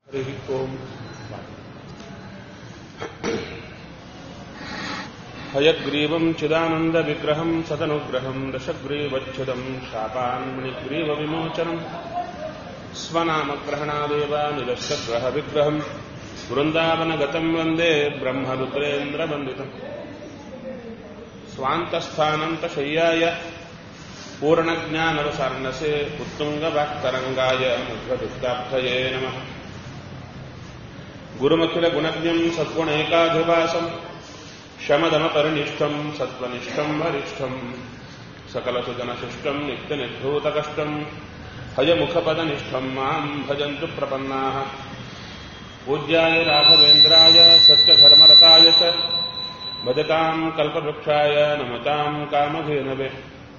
हरिः ओम् हयग्रीवम् चिदानन्दविग्रहम् सदनुग्रहम् दशग्रीवच्छुदम् शापान्मणिग्रीवविमोचनम् स्वनामग्रहणादेव निदर्शग्रहविग्रहम् वृन्दावनगतम् वन्दे ब्रह्मरुद्रेन्द्रवन्दितम् स्वान्तस्थानन्तशय्याय पूर्णज्ञानरसार्णसे उत्तुङ्गवाक्तरङ्गाय मुद्रदुग्धाब्धये नमः गुरुमखिलगुणज्ञम् सद्गुणैकाधिवासम् शमदमपरिनिष्ठम् सत्त्वनिष्ठम् वरिष्ठम् सकलसुजनशिष्टम् नित्यनिर्धूतकष्टम् हयमुखपदनिष्ठम् माम् भजन्तु प्रपन्नाः पूज्याय राघवेन्द्राय सत्यधर्मरताय च भजताम् कल्पवृक्षाय नमताम् कामधेनवे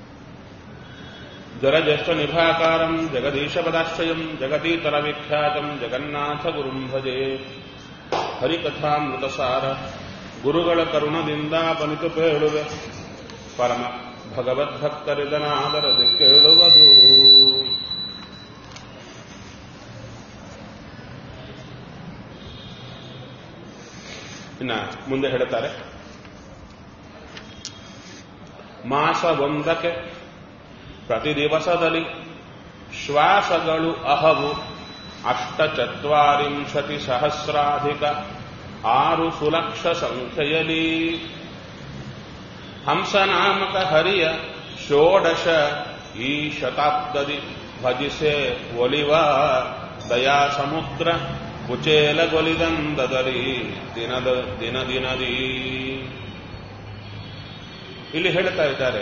जरज्येष्ठनिभाकारम् जगदीशपदाश्रयम् जगतीतरविख्यातम् जगन्नाथगुरुम् भजे ಹರಿಕಥಾಮೃತಸಾರ ಗುರುಗಳ ಕರುಣದಿಂದಾಪನಿತು ಪೇಳುವೆ ಪರಮ ಭಗವದ್ಭಕ್ತರಿದನಾದರದೆ ಕೇಳುವುದು ಇನ್ನ ಮುಂದೆ ಹೇಳುತ್ತಾರೆ ಮಾಸ ಒಂದಕ್ಕೆ ಪ್ರತಿ ದಿವಸದಲ್ಲಿ ಶ್ವಾಸಗಳು ಅಹವು ಅಷ್ಟಚತ್ವರಿಂಶತಿ ಸಹಸ್ರಾಧಿಕ ಆರು ಸುಲಕ್ಷ ಸಂಖ್ಯೆಯಲಿ ಹಂಸನಾಮಕ ಹರಿಯ ಷೋಡಶ ಈ ಶತಾಬ್ದದಿ ಭಜಿಸೆ ಒಲಿವ ದಯಾ ಸಮುದ್ರ ಕುಚೇಲಗೊಲಿದಂದದರಿ ದಿನದ ದಿನ ದಿನದಿ ಇಲ್ಲಿ ಹೇಳ್ತಾ ಇದ್ದಾರೆ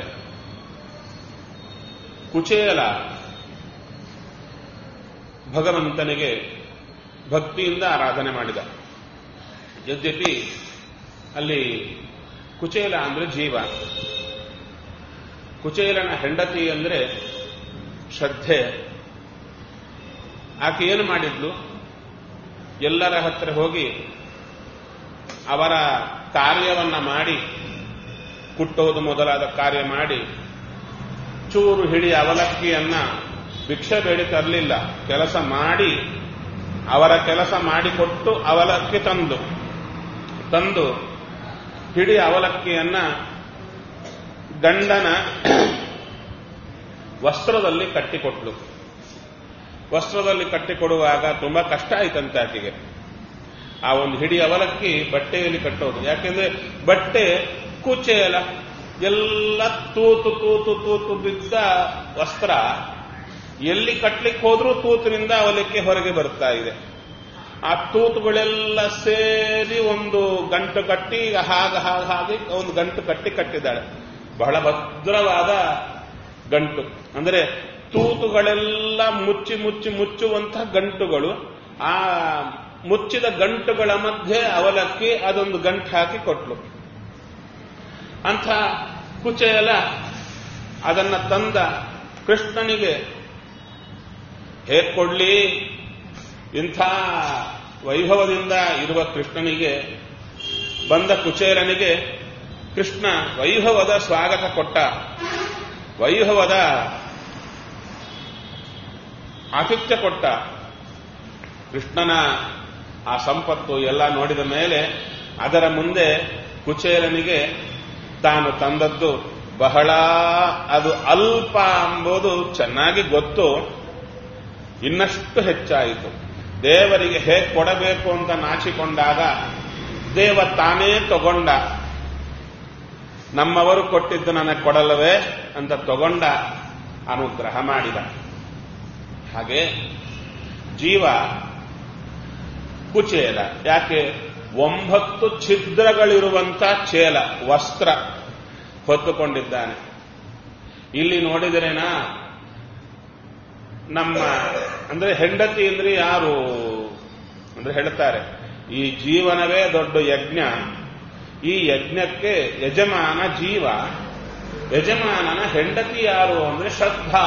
ಕುಚೇಲ ಭಗವಂತನಿಗೆ ಭಕ್ತಿಯಿಂದ ಆರಾಧನೆ ಮಾಡಿದ ಯದ್ಯಪಿ ಅಲ್ಲಿ ಕುಚೇಲ ಅಂದ್ರೆ ಜೀವ ಕುಚೇಲನ ಹೆಂಡತಿ ಅಂದ್ರೆ ಶ್ರದ್ಧೆ ಆಕೆ ಏನು ಮಾಡಿದ್ಲು ಎಲ್ಲರ ಹತ್ರ ಹೋಗಿ ಅವರ ಕಾರ್ಯವನ್ನ ಮಾಡಿ ಕುಟ್ಟೋದು ಮೊದಲಾದ ಕಾರ್ಯ ಮಾಡಿ ಚೂರು ಹಿಡಿ ಅವಲಕ್ಕಿಯನ್ನ ಭಿಕ್ಷೆ ಬೇಡಿ ತರಲಿಲ್ಲ ಕೆಲಸ ಮಾಡಿ ಅವರ ಕೆಲಸ ಮಾಡಿಕೊಟ್ಟು ಅವಲಕ್ಕಿ ತಂದು ತಂದು ಹಿಡಿ ಅವಲಕ್ಕಿಯನ್ನ ಗಂಡನ ವಸ್ತ್ರದಲ್ಲಿ ಕಟ್ಟಿಕೊಟ್ಲು ವಸ್ತ್ರದಲ್ಲಿ ಕಟ್ಟಿಕೊಡುವಾಗ ತುಂಬಾ ಕಷ್ಟ ಆಯ್ತಂತೆ ಆಕೆಗೆ ಆ ಒಂದು ಹಿಡಿ ಅವಲಕ್ಕಿ ಬಟ್ಟೆಯಲ್ಲಿ ಕಟ್ಟೋದು ಯಾಕೆಂದ್ರೆ ಬಟ್ಟೆ ಕುಚೇಲ ಎಲ್ಲ ತೂತು ತೂತು ತೂತು ಬಿದ್ದ ವಸ್ತ್ರ ಎಲ್ಲಿ ಕಟ್ಲಿಕ್ಕೆ ಹೋದ್ರೂ ತೂತಿನಿಂದ ಅವಲಕ್ಕಿ ಹೊರಗೆ ಬರ್ತಾ ಇದೆ ಆ ತೂತುಗಳೆಲ್ಲ ಸೇರಿ ಒಂದು ಗಂಟು ಕಟ್ಟಿ ಹಾಗ ಹಾಗ ಹಾಗೆ ಒಂದು ಗಂಟು ಕಟ್ಟಿ ಕಟ್ಟಿದ್ದಾಳೆ ಬಹಳ ಭದ್ರವಾದ ಗಂಟು ಅಂದ್ರೆ ತೂತುಗಳೆಲ್ಲ ಮುಚ್ಚಿ ಮುಚ್ಚಿ ಮುಚ್ಚುವಂತಹ ಗಂಟುಗಳು ಆ ಮುಚ್ಚಿದ ಗಂಟುಗಳ ಮಧ್ಯೆ ಅವಲಕ್ಕಿ ಅದೊಂದು ಗಂಟು ಹಾಕಿ ಕೊಟ್ಲು ಅಂಥ ಕುಚೇಲ ಅದನ್ನ ತಂದ ಕೃಷ್ಣನಿಗೆ ಹೇಗೆ ಕೊಡ್ಲಿ ಇಂಥ ವೈಭವದಿಂದ ಇರುವ ಕೃಷ್ಣನಿಗೆ ಬಂದ ಕುಚೇಲನಿಗೆ ಕೃಷ್ಣ ವೈಭವದ ಸ್ವಾಗತ ಕೊಟ್ಟ ವೈಭವದ ಆತಿಥ್ಯ ಕೊಟ್ಟ ಕೃಷ್ಣನ ಆ ಸಂಪತ್ತು ಎಲ್ಲ ನೋಡಿದ ಮೇಲೆ ಅದರ ಮುಂದೆ ಕುಚೇಲನಿಗೆ ತಾನು ತಂದದ್ದು ಬಹಳ ಅದು ಅಲ್ಪ ಎಂಬುದು ಚೆನ್ನಾಗಿ ಗೊತ್ತು ಇನ್ನಷ್ಟು ಹೆಚ್ಚಾಯಿತು ದೇವರಿಗೆ ಹೇಗೆ ಕೊಡಬೇಕು ಅಂತ ನಾಚಿಕೊಂಡಾಗ ದೇವ ತಾನೇ ತಗೊಂಡ ನಮ್ಮವರು ಕೊಟ್ಟಿದ್ದು ನನಗೆ ಕೊಡಲ್ಲವೇ ಅಂತ ತಗೊಂಡ ಅನುಗ್ರಹ ಮಾಡಿದ ಹಾಗೆ ಜೀವ ಕುಚೇಲ ಯಾಕೆ ಒಂಬತ್ತು ಛಿದ್ರಗಳಿರುವಂತ ಚೇಲ ವಸ್ತ್ರ ಹೊತ್ತುಕೊಂಡಿದ್ದಾನೆ ಇಲ್ಲಿ ನೋಡಿದರೇನಾ ನಮ್ಮ ಅಂದ್ರೆ ಹೆಂಡತಿ ಅಂದ್ರೆ ಯಾರು ಅಂದ್ರೆ ಹೇಳ್ತಾರೆ ಈ ಜೀವನವೇ ದೊಡ್ಡ ಯಜ್ಞ ಈ ಯಜ್ಞಕ್ಕೆ ಯಜಮಾನ ಜೀವ ಯಜಮಾನನ ಹೆಂಡತಿ ಯಾರು ಅಂದ್ರೆ ಶ್ರದ್ಧಾ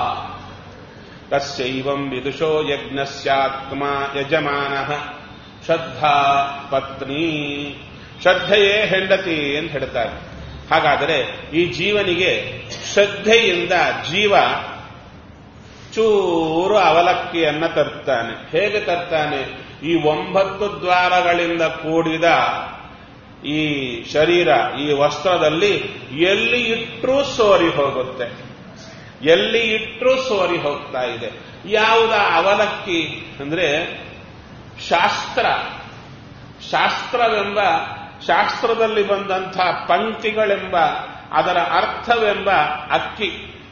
ತಸ್ಯೈವಂ ವಿದುಷೋ ಯಜ್ಞಸ್ಯಾತ್ಮ ಯಜಮಾನ ಶ್ರದ್ಧಾ ಪತ್ನಿ ಶ್ರದ್ಧೆಯೇ ಹೆಂಡತಿ ಅಂತ ಹೇಳ್ತಾರೆ ಹಾಗಾದರೆ ಈ ಜೀವನಿಗೆ ಶ್ರದ್ಧೆಯಿಂದ ಜೀವ ಚೂರು ಅವಲಕ್ಕಿಯನ್ನ ತರ್ತಾನೆ ಹೇಗೆ ತರ್ತಾನೆ ಈ ಒಂಬತ್ತು ದ್ವಾರಗಳಿಂದ ಕೂಡಿದ ಈ ಶರೀರ ಈ ವಸ್ತ್ರದಲ್ಲಿ ಎಲ್ಲಿ ಇಟ್ಟರೂ ಸೋರಿ ಹೋಗುತ್ತೆ ಎಲ್ಲಿ ಇಟ್ಟರೂ ಸೋರಿ ಹೋಗ್ತಾ ಇದೆ ಯಾವುದ ಅವಲಕ್ಕಿ ಅಂದ್ರೆ ಶಾಸ್ತ್ರ ಶಾಸ್ತ್ರವೆಂಬ ಶಾಸ್ತ್ರದಲ್ಲಿ ಬಂದಂಥ ಪಂಕ್ತಿಗಳೆಂಬ ಅದರ ಅರ್ಥವೆಂಬ ಅಕ್ಕಿ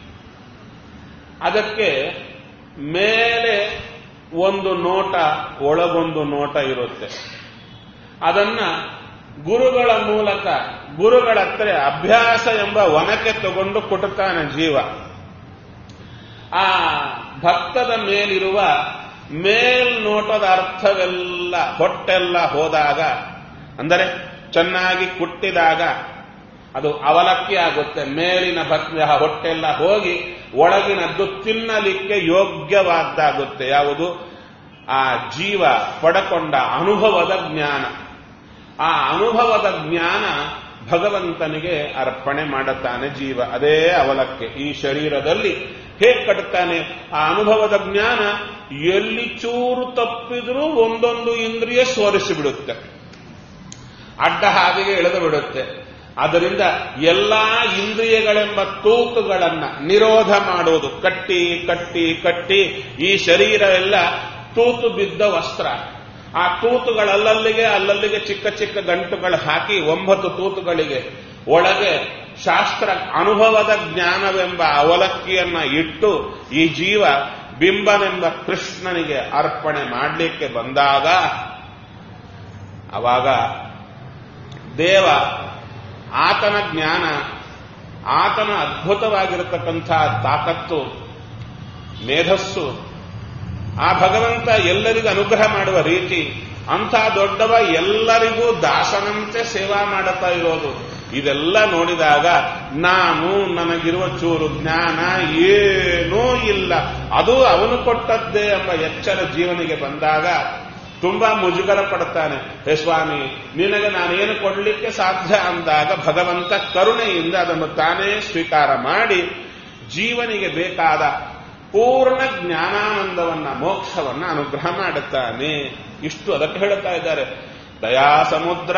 ಅದಕ್ಕೆ ಮೇಲೆ ಒಂದು ನೋಟ ಒಳಗೊಂದು ನೋಟ ಇರುತ್ತೆ ಅದನ್ನ ಗುರುಗಳ ಮೂಲಕ ಗುರುಗಳ ಹತ್ರ ಅಭ್ಯಾಸ ಎಂಬ ಒನಕೆ ತಗೊಂಡು ಕೊಟ್ಟುತ್ತಾನೆ ಜೀವ ಆ ಭಕ್ತದ ಮೇಲಿರುವ ಮೇಲ್ನೋಟದ ಅರ್ಥವೆಲ್ಲ ಹೊಟ್ಟೆಲ್ಲ ಹೋದಾಗ ಅಂದರೆ ಚೆನ್ನಾಗಿ ಕುಟ್ಟಿದಾಗ ಅದು ಅವಲಕ್ಕಿ ಆಗುತ್ತೆ ಮೇಲಿನ ಭಕ್ತಿ ಹೊಟ್ಟೆಲ್ಲ ಹೋಗಿ ಒಳಗಿನದ್ದು ತಿನ್ನಲಿಕ್ಕೆ ಯೋಗ್ಯವಾದ್ದಾಗುತ್ತೆ ಯಾವುದು ಆ ಜೀವ ಪಡಕೊಂಡ ಅನುಭವದ ಜ್ಞಾನ ಆ ಅನುಭವದ ಜ್ಞಾನ ಭಗವಂತನಿಗೆ ಅರ್ಪಣೆ ಮಾಡುತ್ತಾನೆ ಜೀವ ಅದೇ ಅವಲಕ್ಕೆ ಈ ಶರೀರದಲ್ಲಿ ಹೇಗೆ ಕಟ್ತಾನೆ ಆ ಅನುಭವದ ಜ್ಞಾನ ಎಲ್ಲಿ ಚೂರು ತಪ್ಪಿದ್ರೂ ಒಂದೊಂದು ಇಂದ್ರಿಯ ಸೋರಿಸಿ ಬಿಡುತ್ತೆ ಅಡ್ಡ ಹಾದಿಗೆ ಎಳೆದು ಬಿಡುತ್ತೆ ಆದ್ದರಿಂದ ಎಲ್ಲಾ ಇಂದ್ರಿಯಗಳೆಂಬ ತೂಕುಗಳನ್ನ ನಿರೋಧ ಮಾಡುವುದು ಕಟ್ಟಿ ಕಟ್ಟಿ ಕಟ್ಟಿ ಈ ಶರೀರ ಎಲ್ಲ ತೂತು ಬಿದ್ದ ವಸ್ತ್ರ ಆ ತೂತುಗಳಲ್ಲಲ್ಲಿಗೆ ಅಲ್ಲಲ್ಲಿಗೆ ಚಿಕ್ಕ ಚಿಕ್ಕ ಗಂಟುಗಳು ಹಾಕಿ ಒಂಬತ್ತು ತೂತುಗಳಿಗೆ ಒಳಗೆ ಶಾಸ್ತ್ರ ಅನುಭವದ ಜ್ಞಾನವೆಂಬ ಅವಲಕ್ಕಿಯನ್ನ ಇಟ್ಟು ಈ ಜೀವ ಬಿಂಬನೆಂಬ ಕೃಷ್ಣನಿಗೆ ಅರ್ಪಣೆ ಮಾಡಲಿಕ್ಕೆ ಬಂದಾಗ ಅವಾಗ ದೇವ ಆತನ ಜ್ಞಾನ ಆತನ ಅದ್ಭುತವಾಗಿರತಕ್ಕಂಥ ತಾಕತ್ತು ಮೇಧಸ್ಸು ಆ ಭಗವಂತ ಎಲ್ಲರಿಗೂ ಅನುಗ್ರಹ ಮಾಡುವ ರೀತಿ ಅಂಥ ದೊಡ್ಡವ ಎಲ್ಲರಿಗೂ ದಾಸನಂತೆ ಸೇವಾ ಮಾಡುತ್ತಾ ಇರೋದು ಇದೆಲ್ಲ ನೋಡಿದಾಗ ನಾನು ನನಗಿರುವ ಚೂರು ಜ್ಞಾನ ಏನೂ ಇಲ್ಲ ಅದು ಅವನು ಕೊಟ್ಟದ್ದೇ ಎಂಬ ಎಚ್ಚರ ಜೀವನಿಗೆ ಬಂದಾಗ ತುಂಬಾ ಮುಜುಗರ ಪಡ್ತಾನೆ ಹೇ ಸ್ವಾಮಿ ನಿನಗೆ ನಾನೇನು ಕೊಡಲಿಕ್ಕೆ ಸಾಧ್ಯ ಅಂದಾಗ ಭಗವಂತ ಕರುಣೆಯಿಂದ ಅದನ್ನು ತಾನೇ ಸ್ವೀಕಾರ ಮಾಡಿ ಜೀವನಿಗೆ ಬೇಕಾದ ಪೂರ್ಣ ಜ್ಞಾನಾನಂದವನ್ನ ಮೋಕ್ಷವನ್ನ ಅನುಗ್ರಹ ಮಾಡುತ್ತಾನೆ ಇಷ್ಟು ಅದಕ್ಕೆ ಹೇಳುತ್ತಾ ಇದ್ದಾರೆ ದಯಾ ಸಮುದ್ರ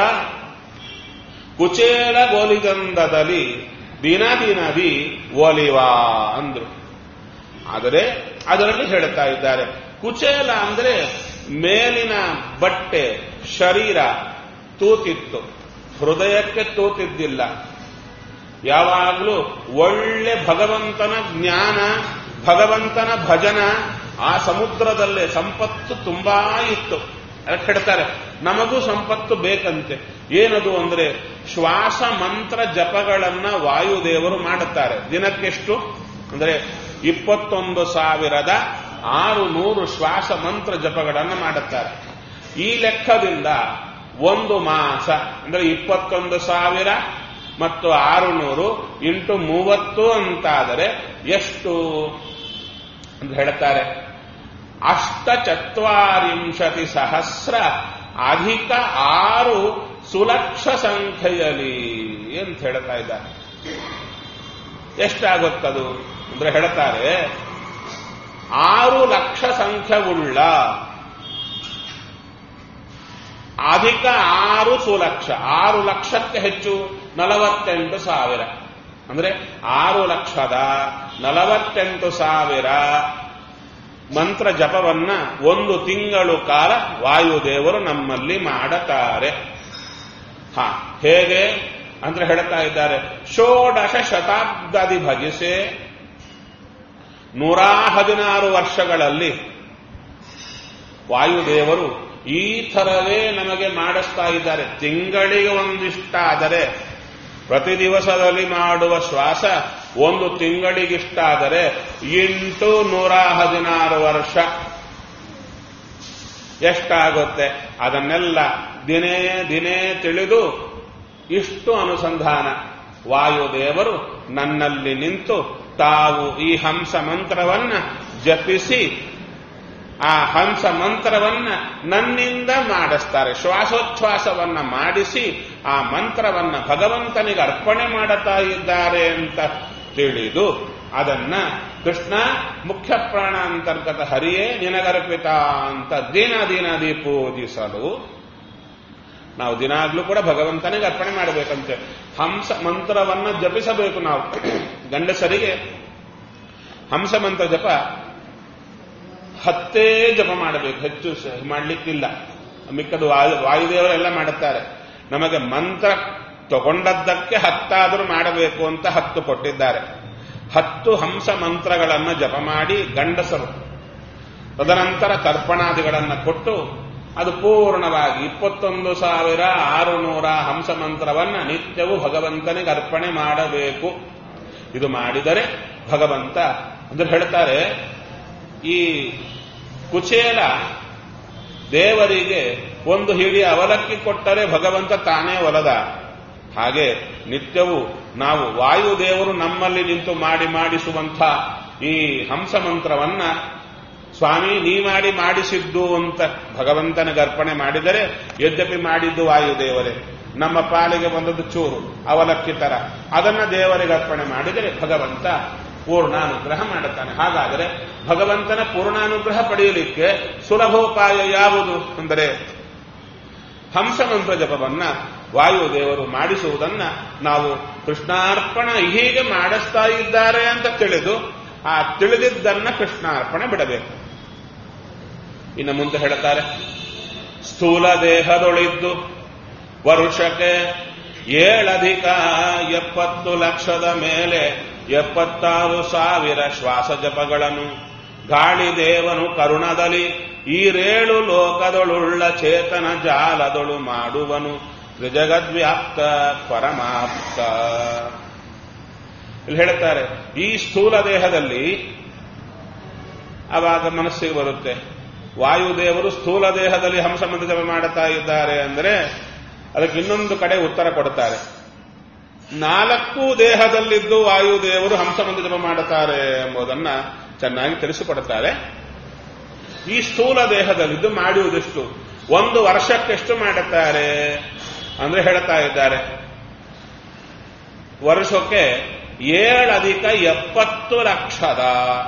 ಕುಚೇಲ ಗೋಲಿಗಂಧದಲ್ಲಿ ದಿನ ದಿನದಿ ಒಲಿವಾ ಅಂದ್ರು ಆದರೆ ಅದರಲ್ಲಿ ಹೇಳ್ತಾ ಇದ್ದಾರೆ ಕುಚೇಲ ಅಂದ್ರೆ ಮೇಲಿನ ಬಟ್ಟೆ ಶರೀರ ತೂತಿತ್ತು ಹೃದಯಕ್ಕೆ ತೂತಿದ್ದಿಲ್ಲ ಯಾವಾಗಲೂ ಒಳ್ಳೆ ಭಗವಂತನ ಜ್ಞಾನ ಭಗವಂತನ ಭಜನ ಆ ಸಮುದ್ರದಲ್ಲೇ ಸಂಪತ್ತು ತುಂಬಾ ಇತ್ತು ಅದಕ್ಕೆ ಹೇಳ್ತಾರೆ ನಮಗೂ ಸಂಪತ್ತು ಬೇಕಂತೆ ಏನದು ಅಂದ್ರೆ ಶ್ವಾಸ ಮಂತ್ರ ಜಪಗಳನ್ನ ವಾಯುದೇವರು ಮಾಡುತ್ತಾರೆ ದಿನಕ್ಕೆಷ್ಟು ಅಂದ್ರೆ ಇಪ್ಪತ್ತೊಂದು ಸಾವಿರದ ಆರು ನೂರು ಶ್ವಾಸ ಮಂತ್ರ ಜಪಗಳನ್ನು ಮಾಡುತ್ತಾರೆ ಈ ಲೆಕ್ಕದಿಂದ ಒಂದು ಮಾಸ ಅಂದ್ರೆ ಇಪ್ಪತ್ತೊಂದು ಸಾವಿರ ಮತ್ತು ಆರು ನೂರು ಇಂಟು ಮೂವತ್ತು ಅಂತಾದರೆ ಎಷ್ಟು ಅಂತ ಹೇಳ್ತಾರೆ ಅಷ್ಟಚತ್ವಾರಿಂಶತಿ ಸಹಸ್ರ ಅಧಿಕ ಆರು ಸುಲಕ್ಷ ಸಂಖ್ಯೆಯಲ್ಲಿ ಅಂತ ಹೇಳ್ತಾ ಇದ್ದಾರೆ ಎಷ್ಟಾಗುತ್ತದು ಅಂದ್ರೆ ಹೇಳ್ತಾರೆ ಆರು ಲಕ್ಷ ಸಂಖ್ಯೆವುಳ್ಳ ಅಧಿಕ ಆರು ಸುಲಕ್ಷ ಆರು ಲಕ್ಷಕ್ಕೆ ಹೆಚ್ಚು ನಲವತ್ತೆಂಟು ಸಾವಿರ ಅಂದ್ರೆ ಆರು ಲಕ್ಷದ ನಲವತ್ತೆಂಟು ಸಾವಿರ ಮಂತ್ರ ಜಪವನ್ನ ಒಂದು ತಿಂಗಳು ಕಾಲ ವಾಯುದೇವರು ನಮ್ಮಲ್ಲಿ ಮಾಡುತ್ತಾರೆ ಹಾ ಹೇಗೆ ಅಂದ್ರೆ ಹೇಳ್ತಾ ಇದ್ದಾರೆ ಷೋಡಶ ಶತಾಬ್ದಿ ಭಜಿಸೆ ನೂರ ಹದಿನಾರು ವರ್ಷಗಳಲ್ಲಿ ವಾಯುದೇವರು ಈ ಥರವೇ ನಮಗೆ ಮಾಡಿಸ್ತಾ ಇದ್ದಾರೆ ತಿಂಗಳಿಗೆ ಒಂದಿಷ್ಟಾದರೆ ಪ್ರತಿ ದಿವಸದಲ್ಲಿ ಮಾಡುವ ಶ್ವಾಸ ಒಂದು ತಿಂಗಳಿಗಿಷ್ಟಾದರೆ ಎಂಟು ನೂರ ಹದಿನಾರು ವರ್ಷ ಎಷ್ಟಾಗುತ್ತೆ ಅದನ್ನೆಲ್ಲ ದಿನೇ ದಿನೇ ತಿಳಿದು ಇಷ್ಟು ಅನುಸಂಧಾನ ವಾಯುದೇವರು ನನ್ನಲ್ಲಿ ನಿಂತು ತಾವು ಈ ಹಂಸ ಮಂತ್ರವನ್ನ ಜಪಿಸಿ ಆ ಹಂಸ ಮಂತ್ರವನ್ನ ನನ್ನಿಂದ ಮಾಡಿಸ್ತಾರೆ ಶ್ವಾಸೋಚ್ಛ್ವಾಸವನ್ನ ಮಾಡಿಸಿ ಆ ಮಂತ್ರವನ್ನ ಭಗವಂತನಿಗೆ ಅರ್ಪಣೆ ಮಾಡುತ್ತಾ ಇದ್ದಾರೆ ಅಂತ ತಿಳಿದು ಅದನ್ನ ಕೃಷ್ಣ ಮುಖ್ಯ ಪ್ರಾಣ ಅಂತರ್ಗತ ಹರಿಯೇ ನಿನಗರ್ಪಿತ ಅಂತ ದಿನ ದಿನ ಪೂಜಿಸಲು ನಾವು ದಿನಾಗ್ಲೂ ಕೂಡ ಭಗವಂತನಿಗೆ ಅರ್ಪಣೆ ಮಾಡಬೇಕಂತೆ ಹಂಸ ಮಂತ್ರವನ್ನ ಜಪಿಸಬೇಕು ನಾವು ಗಂಡಸರಿಗೆ ಹಂಸ ಮಂತ್ರ ಜಪ ಹತ್ತೇ ಜಪ ಮಾಡಬೇಕು ಹೆಚ್ಚು ಸ- ಮಾಡ್ಲಿಕ್ಕಿಲ್ಲ ಮಿಕ್ಕದು ವಾಯು ವಾಯುದೇವರೆಲ್ಲ ಮಾಡುತ್ತಾರೆ ನಮಗೆ ಮಂತ್ರ ತಗೊಂಡದ್ದಕ್ಕೆ ಹತ್ತಾದರೂ ಮಾಡಬೇಕು ಅಂತ ಹತ್ತು ಕೊಟ್ಟಿದ್ದಾರೆ ಹತ್ತು ಹಂಸ ಮಂತ್ರಗಳನ್ನು ಜಪ ಮಾಡಿ ಗಂಡಸರು ತದನಂತರ ತರ್ಪಣಾದಿಗಳನ್ನು ಕೊಟ್ಟು ಅದು ಪೂರ್ಣವಾಗಿ ಇಪ್ಪತ್ತೊಂದು ಸಾವಿರ ಆರುನೂರ ಹಂಸ ಮಂತ್ರವನ್ನ ನಿತ್ಯವೂ ಭಗವಂತನಿಗೆ ಅರ್ಪಣೆ ಮಾಡಬೇಕು ಇದು ಮಾಡಿದರೆ ಭಗವಂತ ಅಂದ್ರೆ ಹೇಳ್ತಾರೆ ಈ ಕುಚೇಲ ದೇವರಿಗೆ ಒಂದು ಹಿಡಿ ಅವಲಕ್ಕಿ ಕೊಟ್ಟರೆ ಭಗವಂತ ತಾನೇ ಒಲದ ಹಾಗೆ ನಿತ್ಯವೂ ನಾವು ವಾಯುದೇವರು ನಮ್ಮಲ್ಲಿ ನಿಂತು ಮಾಡಿ ಮಾಡಿಸುವಂಥ ಈ ಹಂಸ ಮಂತ್ರವನ್ನ ಸ್ವಾಮಿ ನೀ ಮಾಡಿ ಮಾಡಿಸಿದ್ದು ಅಂತ ಭಗವಂತನಿಗೆ ಅರ್ಪಣೆ ಮಾಡಿದರೆ ಯದ್ಯಪಿ ಮಾಡಿದ್ದು ವಾಯುದೇವರೇ ನಮ್ಮ ಪಾಲಿಗೆ ಬಂದದ್ದು ಚೂರು ಅವಲಕ್ಕಿ ತರ ಅದನ್ನ ದೇವರಿಗೆ ಅರ್ಪಣೆ ಮಾಡಿದರೆ ಭಗವಂತ ಪೂರ್ಣಾನುಗ್ರಹ ಮಾಡುತ್ತಾನೆ ಹಾಗಾದರೆ ಭಗವಂತನ ಪೂರ್ಣಾನುಗ್ರಹ ಪಡೆಯಲಿಕ್ಕೆ ಸುಲಭೋಪಾಯ ಯಾವುದು ಅಂದರೆ ಹಂಸ ಮಂತ್ರ ಜಪವನ್ನ ವಾಯುದೇವರು ಮಾಡಿಸುವುದನ್ನ ನಾವು ಕೃಷ್ಣಾರ್ಪಣ ಹೀಗೆ ಮಾಡಿಸ್ತಾ ಇದ್ದಾರೆ ಅಂತ ತಿಳಿದು ಆ ತಿಳಿದಿದ್ದನ್ನ ಕೃಷ್ಣಾರ್ಪಣೆ ಬಿಡಬೇಕು ಇನ್ನು ಮುಂದೆ ಹೇಳ್ತಾರೆ ಸ್ಥೂಲ ದೇಹದೊಳಿದ್ದು ವರುಷಕ್ಕೆ ಏಳಧಿಕ ಎಪ್ಪತ್ತು ಲಕ್ಷದ ಮೇಲೆ ಎಪ್ಪತ್ತಾರು ಸಾವಿರ ಶ್ವಾಸ ಜಪಗಳನ್ನು ಗಾಳಿ ದೇವನು ಕರುಣದಲ್ಲಿ ಈರೇಳು ಲೋಕದೊಳುಳ್ಳ ಚೇತನ ಜಾಲದೊಳು ಮಾಡುವನು ತ್ರಿಜಗದ್ವ್ಯಾಪ್ತ ಪರಮಾಪ್ತ ಇಲ್ಲಿ ಹೇಳ್ತಾರೆ ಈ ಸ್ಥೂಲ ದೇಹದಲ್ಲಿ ಅವಾಗ ಮನಸ್ಸಿಗೆ ಬರುತ್ತೆ ವಾಯುದೇವರು ಸ್ಥೂಲ ದೇಹದಲ್ಲಿ ಹಂಸಮಂತ ಜಪ ಮಾಡುತ್ತಾ ಇದ್ದಾರೆ ಅಂದರೆ ಅದಕ್ಕೆ ಇನ್ನೊಂದು ಕಡೆ ಉತ್ತರ ಕೊಡುತ್ತಾರೆ ನಾಲ್ಕು ದೇಹದಲ್ಲಿದ್ದು ವಾಯುದೇವರು ಹಂಸಮಂತ ಜಪ ಮಾಡುತ್ತಾರೆ ಎಂಬುದನ್ನ ಚೆನ್ನಾಗಿ ತಿಳಿಸಿಕೊಡುತ್ತಾರೆ ಈ ಸ್ಥೂಲ ದೇಹದಲ್ಲಿದ್ದು ಮಾಡುವುದೆಷ್ಟು ಒಂದು ವರ್ಷಕ್ಕೆಷ್ಟು ಮಾಡುತ್ತಾರೆ ಅಂದ್ರೆ ಹೇಳ್ತಾ ಇದ್ದಾರೆ ವರ್ಷಕ್ಕೆ ಏಳಧಿಕ ಎಪ್ಪತ್ತು ಲಕ್ಷದ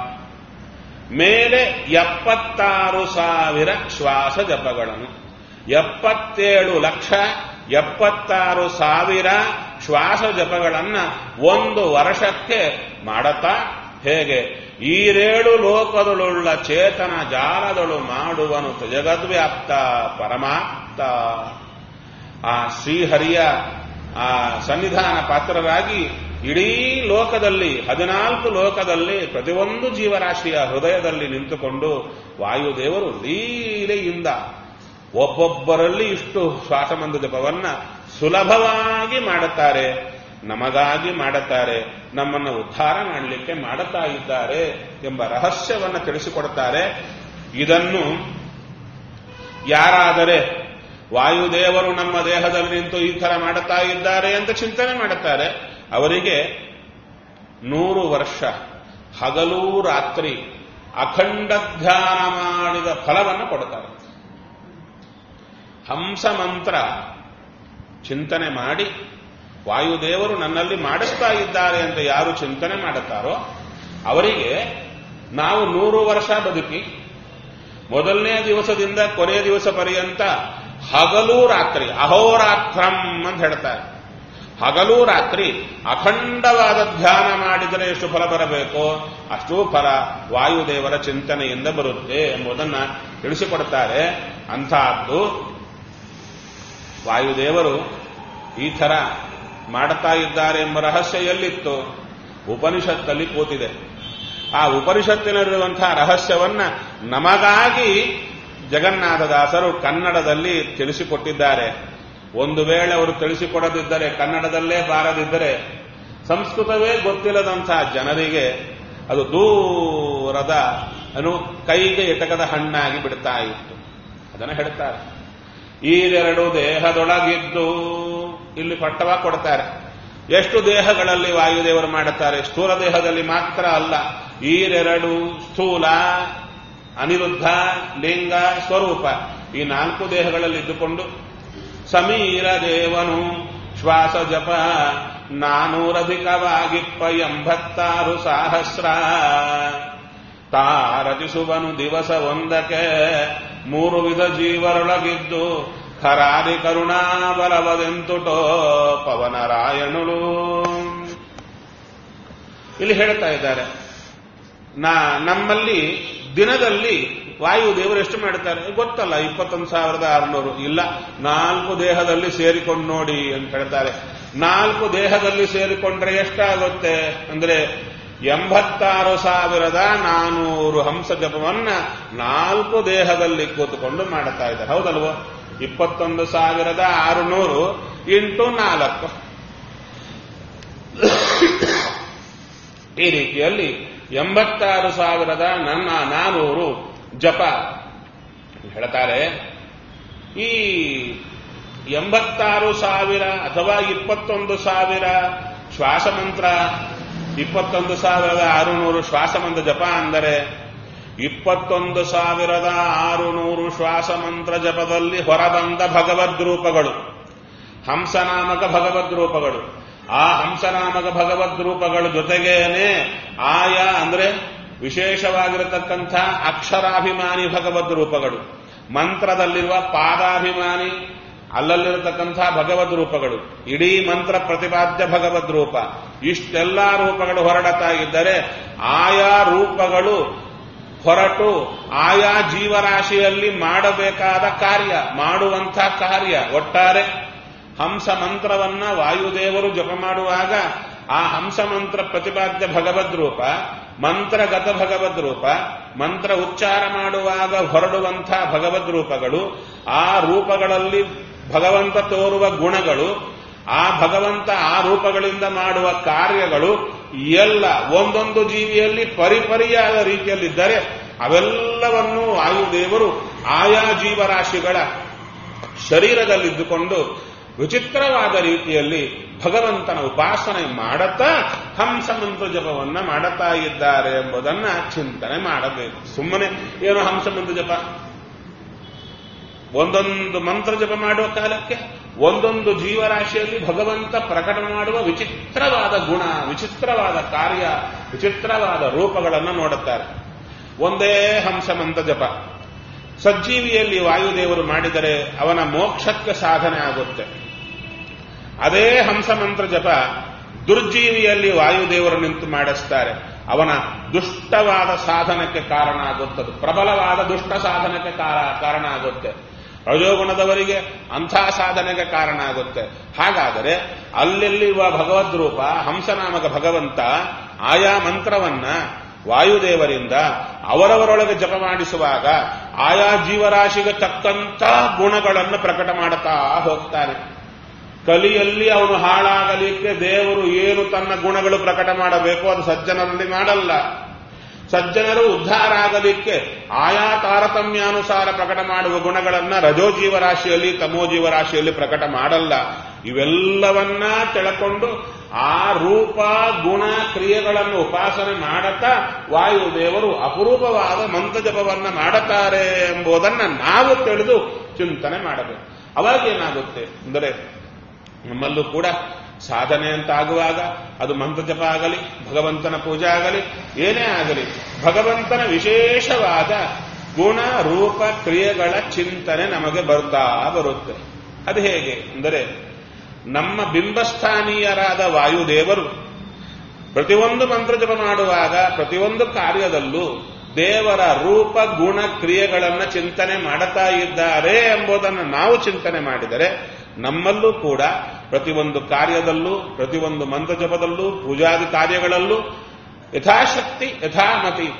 ಮೇಲೆ ಎಪ್ಪತ್ತಾರು ಸಾವಿರ ಶ್ವಾಸ ಜಪಗಳನ್ನು ಎಪ್ಪತ್ತೇಳು ಲಕ್ಷ ಎಪ್ಪತ್ತಾರು ಸಾವಿರ ಶ್ವಾಸ ಜಪಗಳನ್ನ ಒಂದು ವರ್ಷಕ್ಕೆ ಮಾಡತಾ ಹೇಗೆ ಈರೇಳು ಲೋಕದೊಳುಳ್ಳ ಚೇತನ ಜಾಲದಳು ಮಾಡುವನು ಜಗದ್ವ್ಯಾಪ್ತ ಪರಮಾಪ್ತ ಆ ಶ್ರೀಹರಿಯ ಆ ಸನ್ನಿಧಾನ ಪಾತ್ರರಾಗಿ ಇಡೀ ಲೋಕದಲ್ಲಿ ಹದಿನಾಲ್ಕು ಲೋಕದಲ್ಲಿ ಪ್ರತಿಯೊಂದು ಜೀವರಾಶಿಯ ಹೃದಯದಲ್ಲಿ ನಿಂತುಕೊಂಡು ವಾಯುದೇವರು ಲೀಲೆಯಿಂದ ಒಬ್ಬೊಬ್ಬರಲ್ಲಿ ಇಷ್ಟು ಶ್ವಾಸಮಂದ ಜಪವನ್ನ ಸುಲಭವಾಗಿ ಮಾಡುತ್ತಾರೆ ನಮಗಾಗಿ ಮಾಡುತ್ತಾರೆ ನಮ್ಮನ್ನು ಉದ್ಧಾರ ಮಾಡಲಿಕ್ಕೆ ಮಾಡುತ್ತಾ ಇದ್ದಾರೆ ಎಂಬ ರಹಸ್ಯವನ್ನು ತಿಳಿಸಿಕೊಡುತ್ತಾರೆ ಇದನ್ನು ಯಾರಾದರೆ ವಾಯುದೇವರು ನಮ್ಮ ದೇಹದಲ್ಲಿ ನಿಂತು ಈ ತರ ಮಾಡುತ್ತಾ ಇದ್ದಾರೆ ಅಂತ ಚಿಂತನೆ ಮಾಡುತ್ತಾರೆ ಅವರಿಗೆ ನೂರು ವರ್ಷ ಹಗಲೂ ರಾತ್ರಿ ಅಖಂಡ ಧ್ಯಾನ ಮಾಡಿದ ಫಲವನ್ನು ಕೊಡುತ್ತಾರೆ ಹಂಸ ಮಂತ್ರ ಚಿಂತನೆ ಮಾಡಿ ವಾಯುದೇವರು ನನ್ನಲ್ಲಿ ಮಾಡಿಸ್ತಾ ಇದ್ದಾರೆ ಅಂತ ಯಾರು ಚಿಂತನೆ ಮಾಡುತ್ತಾರೋ ಅವರಿಗೆ ನಾವು ನೂರು ವರ್ಷ ಬದುಕಿ ಮೊದಲನೇ ದಿವಸದಿಂದ ಕೊನೆಯ ದಿವಸ ಪರ್ಯಂತ ಹಗಲು ರಾತ್ರಿ ಅಹೋರಾತ್ರಂ ಅಂತ ಹೇಳ್ತಾರೆ ಹಗಲು ರಾತ್ರಿ ಅಖಂಡವಾದ ಧ್ಯಾನ ಮಾಡಿದರೆ ಎಷ್ಟು ಫಲ ಬರಬೇಕೋ ಅಷ್ಟೂ ಫಲ ವಾಯುದೇವರ ಚಿಂತನೆಯಿಂದ ಬರುತ್ತೆ ಎಂಬುದನ್ನ ತಿಳಿಸಿಕೊಡ್ತಾರೆ ಅಂತಹದ್ದು ವಾಯುದೇವರು ಈ ಥರ ಮಾಡುತ್ತಾ ಇದ್ದಾರೆ ಎಂಬ ರಹಸ್ಯ ಎಲ್ಲಿತ್ತು ಉಪನಿಷತ್ತಲ್ಲಿ ಕೂತಿದೆ ಆ ಉಪನಿಷತ್ತಿನಲ್ಲಿರುವಂತಹ ರಹಸ್ಯವನ್ನ ನಮಗಾಗಿ ಜಗನ್ನಾಥದಾಸರು ಕನ್ನಡದಲ್ಲಿ ತಿಳಿಸಿಕೊಟ್ಟಿದ್ದಾರೆ ಒಂದು ವೇಳೆ ಅವರು ತಿಳಿಸಿಕೊಡದಿದ್ದರೆ ಕನ್ನಡದಲ್ಲೇ ಬಾರದಿದ್ದರೆ ಸಂಸ್ಕೃತವೇ ಗೊತ್ತಿಲ್ಲದಂತಹ ಜನರಿಗೆ ಅದು ದೂರದ ಅನು ಕೈಗೆ ಎಟಕದ ಹಣ್ಣಾಗಿ ಬಿಡ್ತಾ ಇತ್ತು ಅದನ್ನು ಹೇಳ್ತಾರೆ ಈರೆರಡು ದೇಹದೊಳಗಿದ್ದು ಇಲ್ಲಿ ಪಟ್ಟವ ಕೊಡ್ತಾರೆ ಎಷ್ಟು ದೇಹಗಳಲ್ಲಿ ವಾಯುದೇವರು ಮಾಡುತ್ತಾರೆ ಸ್ಥೂಲ ದೇಹದಲ್ಲಿ ಮಾತ್ರ ಅಲ್ಲ ಈರೆರಡು ಸ್ಥೂಲ ಅನಿರುದ್ಧ ಲಿಂಗ ಸ್ವರೂಪ ಈ ನಾಲ್ಕು ದೇಹಗಳಲ್ಲಿ ಇದ್ದುಕೊಂಡು ಸಮೀರ ದೇವನು ಶ್ವಾಸ ಜಪ ನಾನೂರಧಿಕವಾಗಿಪ್ಪ ಎಂಬತ್ತಾರು ಸಹಸ್ರ ತಾರಚಿಸುವನು ದಿವಸ ಒಂದಕ್ಕೆ ಮೂರು ವಿಧ ಜೀವರೊಳಗಿದ್ದು ಖರಾದಿ ಕರುಣಾಬಲವದೆಂತುಟೋ ಪವನರಾಯಣುಳು ಇಲ್ಲಿ ಹೇಳ್ತಾ ಇದ್ದಾರೆ ನಾ ನಮ್ಮಲ್ಲಿ ದಿನದಲ್ಲಿ ವಾಯುದೇವರು ಎಷ್ಟು ಮಾಡ್ತಾರೆ ಗೊತ್ತಲ್ಲ ಇಪ್ಪತ್ತೊಂದು ಸಾವಿರದ ಆರುನೂರು ಇಲ್ಲ ನಾಲ್ಕು ದೇಹದಲ್ಲಿ ಸೇರಿಕೊಂಡು ನೋಡಿ ಅಂತ ಹೇಳ್ತಾರೆ ನಾಲ್ಕು ದೇಹದಲ್ಲಿ ಸೇರಿಕೊಂಡ್ರೆ ಎಷ್ಟಾಗುತ್ತೆ ಅಂದ್ರೆ ಎಂಬತ್ತಾರು ಸಾವಿರದ ನಾನೂರು ಹಂಸ ಜಪವನ್ನ ನಾಲ್ಕು ದೇಹದಲ್ಲಿ ಕೂತುಕೊಂಡು ಮಾಡ್ತಾ ಇದ್ದಾರೆ ಹೌದಲ್ವೋ ಇಪ್ಪತ್ತೊಂದು ಸಾವಿರದ ಆರುನೂರು ಇಂಟು ನಾಲ್ಕು ಈ ರೀತಿಯಲ್ಲಿ ಎಂಬತ್ತಾರು ಸಾವಿರದ ನನ್ನ ನಾನೂರು ಜಪ ಹೇಳ್ತಾರೆ ಈ ಎಂಬತ್ತಾರು ಸಾವಿರ ಅಥವಾ ಇಪ್ಪತ್ತೊಂದು ಸಾವಿರ ಶ್ವಾಸಮಂತ್ರ ಇಪ್ಪತ್ತೊಂದು ಸಾವಿರದ ಆರುನೂರು ಶ್ವಾಸಮಂತ್ರ ಜಪ ಅಂದರೆ ಇಪ್ಪತ್ತೊಂದು ಸಾವಿರದ ಆರುನೂರು ಶ್ವಾಸಮಂತ್ರ ಜಪದಲ್ಲಿ ಹೊರಬಂದ ಭಗವದ್ರೂಪಗಳು ಹಂಸನಾಮಕ ಭಗವದ್ರೂಪಗಳು ಆ ಹಂಸನಾಮಕ ಭಗವದ್ರೂಪಗಳ ಜೊತೆಗೇನೆ ಆಯಾ ಅಂದ್ರೆ ವಿಶೇಷವಾಗಿರತಕ್ಕಂಥ ಅಕ್ಷರಾಭಿಮಾನಿ ಭಗವದ್ರೂಪಗಳು ಮಂತ್ರದಲ್ಲಿರುವ ಪಾದಾಭಿಮಾನಿ ಅಲ್ಲಲ್ಲಿರತಕ್ಕಂಥ ಭಗವದ್ ರೂಪಗಳು ಇಡೀ ಮಂತ್ರ ಪ್ರತಿಪಾದ್ಯ ಭಗವದ್ ರೂಪ ಇಷ್ಟೆಲ್ಲ ರೂಪಗಳು ಹೊರಡತಾ ಇದ್ದರೆ ಆಯಾ ರೂಪಗಳು ಹೊರಟು ಆಯಾ ಜೀವರಾಶಿಯಲ್ಲಿ ಮಾಡಬೇಕಾದ ಕಾರ್ಯ ಮಾಡುವಂಥ ಕಾರ್ಯ ಒಟ್ಟಾರೆ ಹಂಸ ಮಂತ್ರವನ್ನ ವಾಯುದೇವರು ಜಪ ಮಾಡುವಾಗ ಆ ಹಂಸ ಮಂತ್ರ ಪ್ರತಿಪಾದ್ಯ ಭಗವದ್ ರೂಪ ಮಂತ್ರಗತ ಭಗವದ್ ರೂಪ ಮಂತ್ರ ಉಚ್ಚಾರ ಮಾಡುವಾಗ ಹೊರಡುವಂಥ ಭಗವದ್ ರೂಪಗಳು ಆ ರೂಪಗಳಲ್ಲಿ ಭಗವಂತ ತೋರುವ ಗುಣಗಳು ಆ ಭಗವಂತ ಆ ರೂಪಗಳಿಂದ ಮಾಡುವ ಕಾರ್ಯಗಳು ಎಲ್ಲ ಒಂದೊಂದು ಜೀವಿಯಲ್ಲಿ ಪರಿಪರಿಯಾದ ರೀತಿಯಲ್ಲಿದ್ದರೆ ಅವೆಲ್ಲವನ್ನು ವಾಯುದೇವರು ಆಯಾ ಜೀವರಾಶಿಗಳ ಶರೀರದಲ್ಲಿದ್ದುಕೊಂಡು ವಿಚಿತ್ರವಾದ ರೀತಿಯಲ್ಲಿ ಭಗವಂತನ ಉಪಾಸನೆ ಮಾಡುತ್ತಾ ಹಂಸ ಮಂತ್ರ ಜಪವನ್ನ ಮಾಡುತ್ತಾ ಇದ್ದಾರೆ ಎಂಬುದನ್ನ ಚಿಂತನೆ ಮಾಡಬೇಕು ಸುಮ್ಮನೆ ಏನು ಹಂಸ ಮಂತ್ರ ಜಪ ಒಂದೊಂದು ಮಂತ್ರ ಜಪ ಮಾಡುವ ಕಾಲಕ್ಕೆ ಒಂದೊಂದು ಜೀವರಾಶಿಯಲ್ಲಿ ಭಗವಂತ ಪ್ರಕಟ ಮಾಡುವ ವಿಚಿತ್ರವಾದ ಗುಣ ವಿಚಿತ್ರವಾದ ಕಾರ್ಯ ವಿಚಿತ್ರವಾದ ರೂಪಗಳನ್ನು ನೋಡುತ್ತಾರೆ ಒಂದೇ ಹಂಸ ಮಂತ್ರ ಜಪ ಸಜ್ಜೀವಿಯಲ್ಲಿ ವಾಯುದೇವರು ಮಾಡಿದರೆ ಅವನ ಮೋಕ್ಷಕ್ಕೆ ಸಾಧನೆ ಆಗುತ್ತೆ ಅದೇ ಹಂಸ ಮಂತ್ರ ಜಪ ದುರ್ಜೀವಿಯಲ್ಲಿ ವಾಯುದೇವರು ನಿಂತು ಮಾಡಿಸ್ತಾರೆ ಅವನ ದುಷ್ಟವಾದ ಸಾಧನಕ್ಕೆ ಕಾರಣ ಆಗುತ್ತದೆ ಪ್ರಬಲವಾದ ದುಷ್ಟ ಸಾಧನಕ್ಕೆ ಕಾರಣ ಆಗುತ್ತೆ ರಜೋಗುಣದವರಿಗೆ ಅಂಥ ಸಾಧನೆಗೆ ಕಾರಣ ಆಗುತ್ತೆ ಹಾಗಾದರೆ ಅಲ್ಲೆಲ್ಲಿರುವ ಭಗವದ್ ರೂಪ ಹಂಸನಾಮಕ ಭಗವಂತ ಆಯಾ ಮಂತ್ರವನ್ನ ವಾಯುದೇವರಿಂದ ಅವರವರೊಳಗೆ ಜಪ ಮಾಡಿಸುವಾಗ ಆಯಾ ಜೀವರಾಶಿಗೆ ತಕ್ಕಂತ ಗುಣಗಳನ್ನು ಪ್ರಕಟ ಮಾಡುತ್ತಾ ಹೋಗ್ತಾನೆ ಕಲಿಯಲ್ಲಿ ಅವನು ಹಾಳಾಗಲಿಕ್ಕೆ ದೇವರು ಏನು ತನ್ನ ಗುಣಗಳು ಪ್ರಕಟ ಮಾಡಬೇಕು ಅದು ಸಜ್ಜನರಲ್ಲಿ ಮಾಡಲ್ಲ ಸಜ್ಜನರು ಉದ್ಧಾರ ಆಗಲಿಕ್ಕೆ ಆಯಾ ತಾರತಮ್ಯಾನುಸಾರ ಪ್ರಕಟ ಮಾಡುವ ಗುಣಗಳನ್ನ ರಜೋ ಜೀವರಾಶಿಯಲ್ಲಿ ತಮೋ ಜೀವರಾಶಿಯಲ್ಲಿ ಪ್ರಕಟ ಮಾಡಲ್ಲ ಇವೆಲ್ಲವನ್ನ ತಿಳ್ಕೊಂಡು ಆ ರೂಪ ಗುಣ ಕ್ರಿಯೆಗಳನ್ನು ಉಪಾಸನೆ ಮಾಡುತ್ತಾ ವಾಯುದೇವರು ಅಪರೂಪವಾದ ಮಂತ್ರ ಜಪವನ್ನ ಮಾಡುತ್ತಾರೆ ಎಂಬುದನ್ನ ನಾವು ತಿಳಿದು ಚಿಂತನೆ ಮಾಡಬೇಕು ಅವಾಗ ಏನಾಗುತ್ತೆ ಅಂದರೆ ನಮ್ಮಲ್ಲೂ ಕೂಡ ಸಾಧನೆ ಅಂತ ಆಗುವಾಗ ಅದು ಮಂತ್ರ ಜಪ ಆಗಲಿ ಭಗವಂತನ ಪೂಜೆ ಆಗಲಿ ಏನೇ ಆಗಲಿ ಭಗವಂತನ ವಿಶೇಷವಾದ ಗುಣ ರೂಪ ಕ್ರಿಯೆಗಳ ಚಿಂತನೆ ನಮಗೆ ಬರ್ತಾ ಬರುತ್ತೆ ಅದು ಹೇಗೆ ಅಂದರೆ ನಮ್ಮ ಬಿಂಬಸ್ಥಾನೀಯರಾದ ವಾಯುದೇವರು ಪ್ರತಿಯೊಂದು ಮಂತ್ರ ಜಪ ಮಾಡುವಾಗ ಪ್ರತಿಯೊಂದು ಕಾರ್ಯದಲ್ಲೂ ದೇವರ ರೂಪ ಗುಣ ಕ್ರಿಯೆಗಳನ್ನು ಚಿಂತನೆ ಮಾಡುತ್ತಾ ಇದ್ದಾರೆ ಎಂಬುದನ್ನು ನಾವು ಚಿಂತನೆ ಮಾಡಿದರೆ ನಮ್ಮಲ್ಲೂ ಕೂಡ ಪ್ರತಿಯೊಂದು ಕಾರ್ಯದಲ್ಲೂ ಪ್ರತಿಯೊಂದು ಮಂತ್ರ ಜಪದಲ್ಲೂ ಪೂಜಾದಿ ಕಾರ್ಯಗಳಲ್ಲೂ ಯಥಾಶಕ್ತಿ ಯಥಾಮತಿ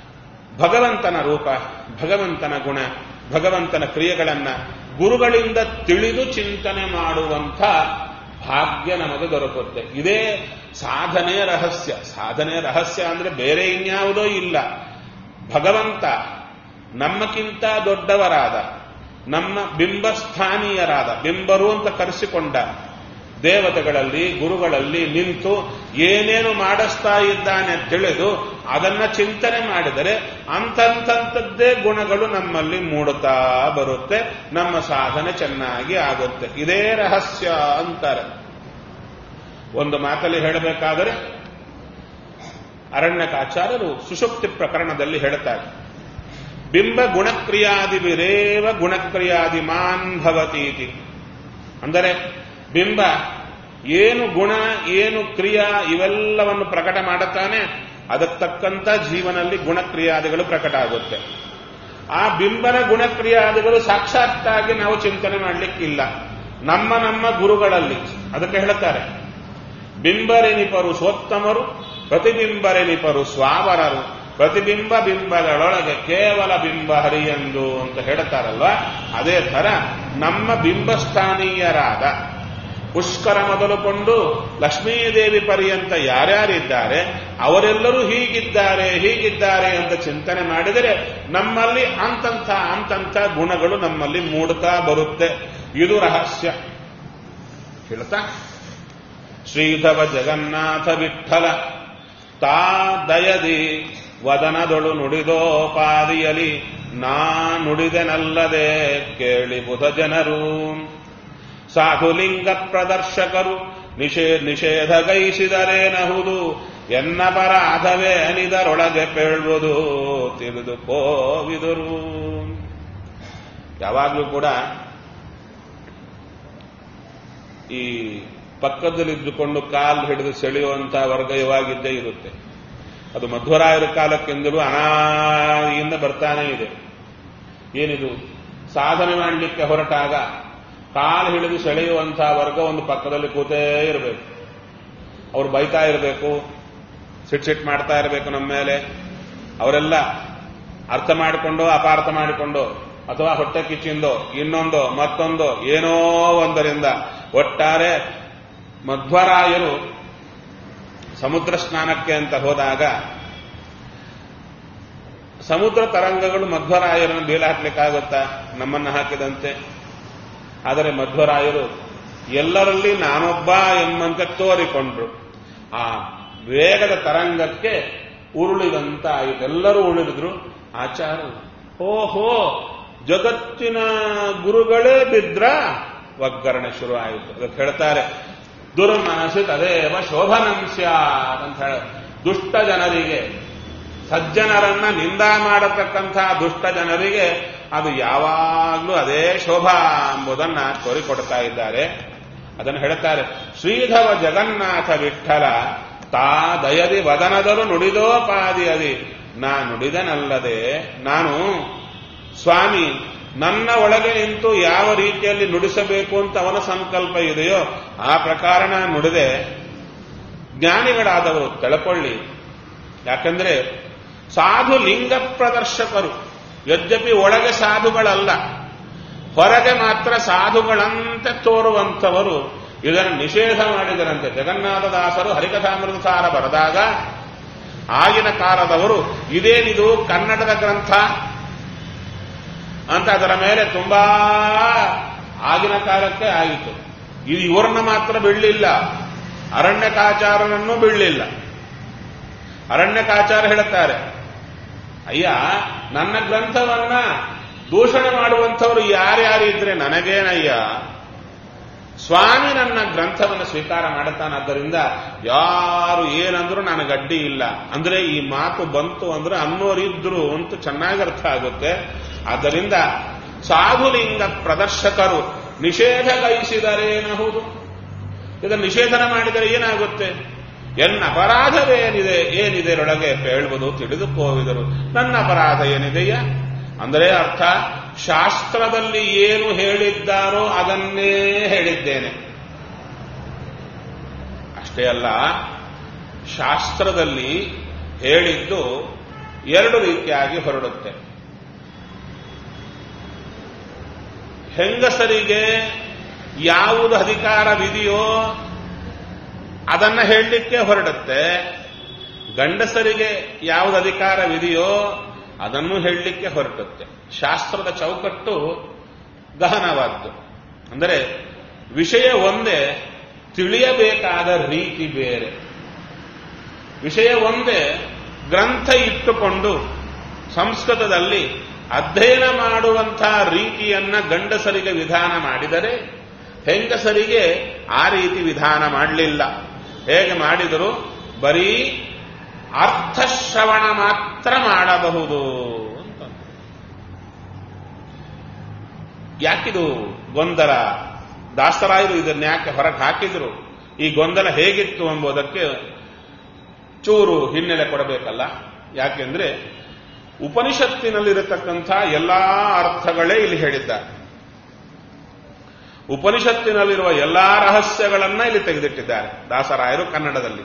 ಭಗವಂತನ ರೂಪ ಭಗವಂತನ ಗುಣ ಭಗವಂತನ ಕ್ರಿಯೆಗಳನ್ನ ಗುರುಗಳಿಂದ ತಿಳಿದು ಚಿಂತನೆ ಮಾಡುವಂಥ ಭಾಗ್ಯ ನಮಗೆ ದೊರಕುತ್ತೆ ಇದೇ ಸಾಧನೆ ರಹಸ್ಯ ಸಾಧನೆ ರಹಸ್ಯ ಅಂದ್ರೆ ಬೇರೆ ಇನ್ಯಾವುದೋ ಇಲ್ಲ ಭಗವಂತ ನಮ್ಮಕ್ಕಿಂತ ದೊಡ್ಡವರಾದ ನಮ್ಮ ಬಿಂಬಸ್ಥಾನೀಯರಾದ ಬಿಂಬರು ಅಂತ ಕರೆಸಿಕೊಂಡ ದೇವತೆಗಳಲ್ಲಿ ಗುರುಗಳಲ್ಲಿ ನಿಂತು ಏನೇನು ಮಾಡಿಸ್ತಾ ಇದ್ದಾನೆ ತಿಳಿದು ಅದನ್ನ ಚಿಂತನೆ ಮಾಡಿದರೆ ಅಂತಂತಂಥದ್ದೇ ಗುಣಗಳು ನಮ್ಮಲ್ಲಿ ಮೂಡುತ್ತಾ ಬರುತ್ತೆ ನಮ್ಮ ಸಾಧನೆ ಚೆನ್ನಾಗಿ ಆಗುತ್ತೆ ಇದೇ ರಹಸ್ಯ ಅಂತಾರೆ ಒಂದು ಮಾತಲ್ಲಿ ಹೇಳಬೇಕಾದರೆ ಅರಣ್ಯಕಾಚಾರ್ಯರು ಸುಷುಪ್ತಿ ಪ್ರಕರಣದಲ್ಲಿ ಹೇಳುತ್ತಾರೆ ಬಿಂಬ ಗುಣಕ್ರಿಯಾದಿ ವಿರೇವ ಗುಣಕ್ರಿಯಾದಿ ಮಾನ್ ಭವತೀತಿ ಅಂದರೆ ಬಿಂಬ ಏನು ಗುಣ ಏನು ಕ್ರಿಯಾ ಇವೆಲ್ಲವನ್ನು ಪ್ರಕಟ ಮಾಡುತ್ತಾನೆ ಅದಕ್ಕೆ ತಕ್ಕಂತ ಜೀವನಲ್ಲಿ ಗುಣಕ್ರಿಯಾದಿಗಳು ಪ್ರಕಟ ಆಗುತ್ತೆ ಆ ಬಿಂಬನ ಗುಣಕ್ರಿಯಾದಿಗಳು ಸಾಕ್ಷಾತ್ತಾಗಿ ನಾವು ಚಿಂತನೆ ಮಾಡಲಿಕ್ಕಿಲ್ಲ ನಮ್ಮ ನಮ್ಮ ಗುರುಗಳಲ್ಲಿ ಅದಕ್ಕೆ ಹೇಳುತ್ತಾರೆ ಬಿಂಬರೆನಿಪರು ಸೋತ್ತಮರು ಪ್ರತಿಬಿಂಬರೆನಿಪರು ಸ್ವಾವರರು ಪ್ರತಿಬಿಂಬ ಬಿಂಬಗಳೊಳಗೆ ಕೇವಲ ಬಿಂಬ ಹರಿಯಂದು ಅಂತ ಹೇಳುತ್ತಾರಲ್ವ ಅದೇ ತರ ನಮ್ಮ ಬಿಂಬಸ್ಥಾನೀಯರಾದ ಪುಷ್ಕರ ಮೊದಲುಕೊಂಡು ಲಕ್ಷ್ಮೀದೇವಿ ಪರ್ಯಂತ ಯಾರ್ಯಾರಿದ್ದಾರೆ ಅವರೆಲ್ಲರೂ ಹೀಗಿದ್ದಾರೆ ಹೀಗಿದ್ದಾರೆ ಅಂತ ಚಿಂತನೆ ಮಾಡಿದರೆ ನಮ್ಮಲ್ಲಿ ಅಂತಂಥ ಅಂತಂಥ ಗುಣಗಳು ನಮ್ಮಲ್ಲಿ ಮೂಡುತ್ತಾ ಬರುತ್ತೆ ಇದು ರಹಸ್ಯ ಹೇಳ್ತಾ ಶ್ರೀಧವ ಜಗನ್ನಾಥ ವಿಠಲ ತಾ ದಯದಿ ವದನದೊಳು ನುಡಿದೋಪಾದಿಯಲಿ ನಾ ನುಡಿದೆನಲ್ಲದೆ ಕೇಳಿ ಬುಧ ಜನರು ಸಾಧುಲಿಂಗ ಪ್ರದರ್ಶಕರು ನಿಷೇ ನಿಷೇಧಗೈಸಿದರೇನಹುದು ಎನ್ನ ಪರಾಧವೇ ಅನಿದರೊಳಗೆ ಪೇಳುವುದು ತಿಳಿದು ಕೋವಿದರು ಯಾವಾಗಲೂ ಕೂಡ ಈ ಪಕ್ಕದಲ್ಲಿದ್ದುಕೊಂಡು ಕಾಲು ಹಿಡಿದು ಸೆಳೆಯುವಂತ ವರ್ಗ ಇವಾಗಿದ್ದೇ ಇರುತ್ತೆ ಅದು ಮಧ್ವರಾಯರ ಕಾಲಕ್ಕೆಂದಲೂ ಅನಾದಿಯಿಂದ ಬರ್ತಾನೇ ಇದೆ ಏನಿದು ಸಾಧನೆ ಮಾಡಲಿಕ್ಕೆ ಹೊರಟಾಗ ಕಾಲು ಹಿಡಿದು ಸೆಳೆಯುವಂತಹ ವರ್ಗ ಒಂದು ಪಕ್ಕದಲ್ಲಿ ಕೂತೇ ಇರಬೇಕು ಅವ್ರು ಬೈತಾ ಇರಬೇಕು ಸಿಟ್ ಸಿಟ್ ಮಾಡ್ತಾ ಇರಬೇಕು ನಮ್ಮ ಮೇಲೆ ಅವರೆಲ್ಲ ಅರ್ಥ ಮಾಡಿಕೊಂಡು ಅಪಾರ್ಥ ಮಾಡಿಕೊಂಡು ಅಥವಾ ಹೊಟ್ಟೆ ಕಿಚ್ಚಿಂದೋ ಇನ್ನೊಂದೋ ಮತ್ತೊಂದೋ ಏನೋ ಒಂದರಿಂದ ಒಟ್ಟಾರೆ ಮಧ್ವರಾಯರು ಸಮುದ್ರ ಸ್ನಾನಕ್ಕೆ ಅಂತ ಹೋದಾಗ ಸಮುದ್ರ ತರಂಗಗಳು ಮಧ್ವರಾಯರನ್ನು ಬೀಲ ಹಾಕ್ಲಿಕ್ಕಾಗುತ್ತಾ ನಮ್ಮನ್ನ ಹಾಕಿದಂತೆ ಆದರೆ ಮಧ್ವರಾಯರು ಎಲ್ಲರಲ್ಲಿ ನಾನೊಬ್ಬ ಎಂಬಂತೆ ತೋರಿಕೊಂಡ್ರು ಆ ವೇಗದ ತರಂಗಕ್ಕೆ ಉರುಳಿದಂತ ಆಯಿತು ಎಲ್ಲರೂ ಉಳಿದಿದ್ರು ಆಚಾರ್ಯ ಓಹೋ ಜಗತ್ತಿನ ಗುರುಗಳೇ ಬಿದ್ರ ಒಗ್ಗರಣೆ ಶುರು ಆಯಿತು ಅದಕ್ಕೆ ಹೇಳ್ತಾರೆ ದುರ್ಮನಸಿ ತದೇವ ಶೋಭನಂಸ್ಯ ಅಂತ ಹೇಳ ದುಷ್ಟ ಜನರಿಗೆ ಸಜ್ಜನರನ್ನ ನಿಂದ ಮಾಡತಕ್ಕಂಥ ದುಷ್ಟ ಜನರಿಗೆ ಅದು ಯಾವಾಗಲೂ ಅದೇ ಶೋಭಾ ಎಂಬುದನ್ನ ತೋರಿಕೊಡ್ತಾ ಇದ್ದಾರೆ ಅದನ್ನು ಹೇಳುತ್ತಾರೆ ಶ್ರೀಧವ ಜಗನ್ನಾಥ ವಿಠಲ ತಾ ದಯದಿ ವದನದರು ನುಡಿದೋಪಾದಿಯದಿ ನಾ ನುಡಿದನಲ್ಲದೆ ನಾನು ಸ್ವಾಮಿ ನನ್ನ ಒಳಗೆ ನಿಂತು ಯಾವ ರೀತಿಯಲ್ಲಿ ನುಡಿಸಬೇಕು ಅಂತ ಅವನ ಸಂಕಲ್ಪ ಇದೆಯೋ ಆ ಪ್ರಕಾರ ನಾನು ನುಡಿದೆ ಜ್ಞಾನಿಗಳಾದವರು ತಿಳ್ಕೊಳ್ಳಿ ಯಾಕಂದ್ರೆ ಸಾಧು ಲಿಂಗ ಪ್ರದರ್ಶಕರು ಯದ್ಯಪಿ ಒಳಗೆ ಸಾಧುಗಳಲ್ಲ ಹೊರಗೆ ಮಾತ್ರ ಸಾಧುಗಳಂತೆ ತೋರುವಂಥವರು ಇದನ್ನು ನಿಷೇಧ ಮಾಡಿದರಂತೆ ಜಗನ್ನಾಥದಾಸರು ಹರಿಕಥಾಮೃತ ಸಾರ ಬರೆದಾಗ ಆಗಿನ ಕಾಲದವರು ಇದೇನಿದು ಕನ್ನಡದ ಗ್ರಂಥ ಅಂತ ಅದರ ಮೇಲೆ ತುಂಬಾ ಆಗಿನ ಕಾಲಕ್ಕೆ ಆಯಿತು ಇದು ಇವರನ್ನ ಮಾತ್ರ ಬಿಡಲಿಲ್ಲ ಅರಣ್ಯಕಾಚಾರನನ್ನು ಬಿಡಲಿಲ್ಲ ಅರಣ್ಯಕಾಚಾರ ಹೇಳುತ್ತಾರೆ ಅಯ್ಯ ನನ್ನ ಗ್ರಂಥವನ್ನ ದೂಷಣೆ ಮಾಡುವಂಥವ್ರು ಯಾರ್ಯಾರು ಇದ್ರೆ ನನಗೇನಯ್ಯ ಸ್ವಾಮಿ ನನ್ನ ಗ್ರಂಥವನ್ನು ಸ್ವೀಕಾರ ಮಾಡುತ್ತಾನಾದ್ದರಿಂದ ಯಾರು ಏನಂದ್ರೂ ನನಗೆ ಅಡ್ಡಿ ಇಲ್ಲ ಅಂದ್ರೆ ಈ ಮಾತು ಬಂತು ಅಂದ್ರೆ ಅನ್ನೋರಿದ್ರು ಅಂತ ಚೆನ್ನಾಗಿ ಅರ್ಥ ಆಗುತ್ತೆ ಆದ್ದರಿಂದ ಸಾಧುಲಿಂಗ ಪ್ರದರ್ಶಕರು ನಿಷೇಧ ಗೈಸಿದರೇನಹುದು ಇದನ್ನು ನಿಷೇಧನ ಮಾಡಿದರೆ ಏನಾಗುತ್ತೆ ಎನ್ನ ಅಪರಾಧವೇನಿದೆ ಏನಿದೆ ಒಳಗೆ ಹೇಳುವುದು ತಿಳಿದುಕೋವಿದರು ನನ್ನ ಅಪರಾಧ ಏನಿದೆಯಾ ಅಂದರೆ ಅರ್ಥ ಶಾಸ್ತ್ರದಲ್ಲಿ ಏನು ಹೇಳಿದ್ದಾರೋ ಅದನ್ನೇ ಹೇಳಿದ್ದೇನೆ ಅಷ್ಟೇ ಅಲ್ಲ ಶಾಸ್ತ್ರದಲ್ಲಿ ಹೇಳಿದ್ದು ಎರಡು ರೀತಿಯಾಗಿ ಹೊರಡುತ್ತೆ ಹೆಂಗಸರಿಗೆ ಯಾವುದು ಅಧಿಕಾರವಿದೆಯೋ ಅದನ್ನ ಹೇಳಲಿಕ್ಕೆ ಹೊರಡುತ್ತೆ ಗಂಡಸರಿಗೆ ಯಾವುದು ಅಧಿಕಾರವಿದೆಯೋ ಅದನ್ನು ಹೇಳಲಿಕ್ಕೆ ಹೊರಟುತ್ತೆ ಶಾಸ್ತ್ರದ ಚೌಕಟ್ಟು ಗಹನವಾದ್ದು ಅಂದರೆ ವಿಷಯ ಒಂದೇ ತಿಳಿಯಬೇಕಾದ ರೀತಿ ಬೇರೆ ವಿಷಯ ಒಂದೇ ಗ್ರಂಥ ಇಟ್ಟುಕೊಂಡು ಸಂಸ್ಕೃತದಲ್ಲಿ ಅಧ್ಯಯನ ಮಾಡುವಂತಹ ರೀತಿಯನ್ನ ಗಂಡಸರಿಗೆ ವಿಧಾನ ಮಾಡಿದರೆ ಹೆಂಗಸರಿಗೆ ಆ ರೀತಿ ವಿಧಾನ ಮಾಡಲಿಲ್ಲ ಹೇಗೆ ಮಾಡಿದರು ಬರೀ ಅರ್ಥಶ್ರವಣ ಮಾತ್ರ ಮಾಡಬಹುದು ಅಂತ ಯಾಕಿದು ಗೊಂದಲ ದಾಸರಾಯರು ಇದನ್ನ ಯಾಕೆ ಹೊರಗೆ ಹಾಕಿದ್ರು ಈ ಗೊಂದಲ ಹೇಗಿತ್ತು ಎಂಬುದಕ್ಕೆ ಚೂರು ಹಿನ್ನೆಲೆ ಕೊಡಬೇಕಲ್ಲ ಯಾಕೆಂದ್ರೆ ಉಪನಿಷತ್ತಿನಲ್ಲಿರತಕ್ಕಂಥ ಎಲ್ಲಾ ಅರ್ಥಗಳೇ ಇಲ್ಲಿ ಹೇಳಿದ್ದಾರೆ ಉಪನಿಷತ್ತಿನಲ್ಲಿರುವ ಎಲ್ಲಾ ರಹಸ್ಯಗಳನ್ನ ಇಲ್ಲಿ ತೆಗೆದಿಟ್ಟಿದ್ದಾರೆ ದಾಸರಾಯರು ಕನ್ನಡದಲ್ಲಿ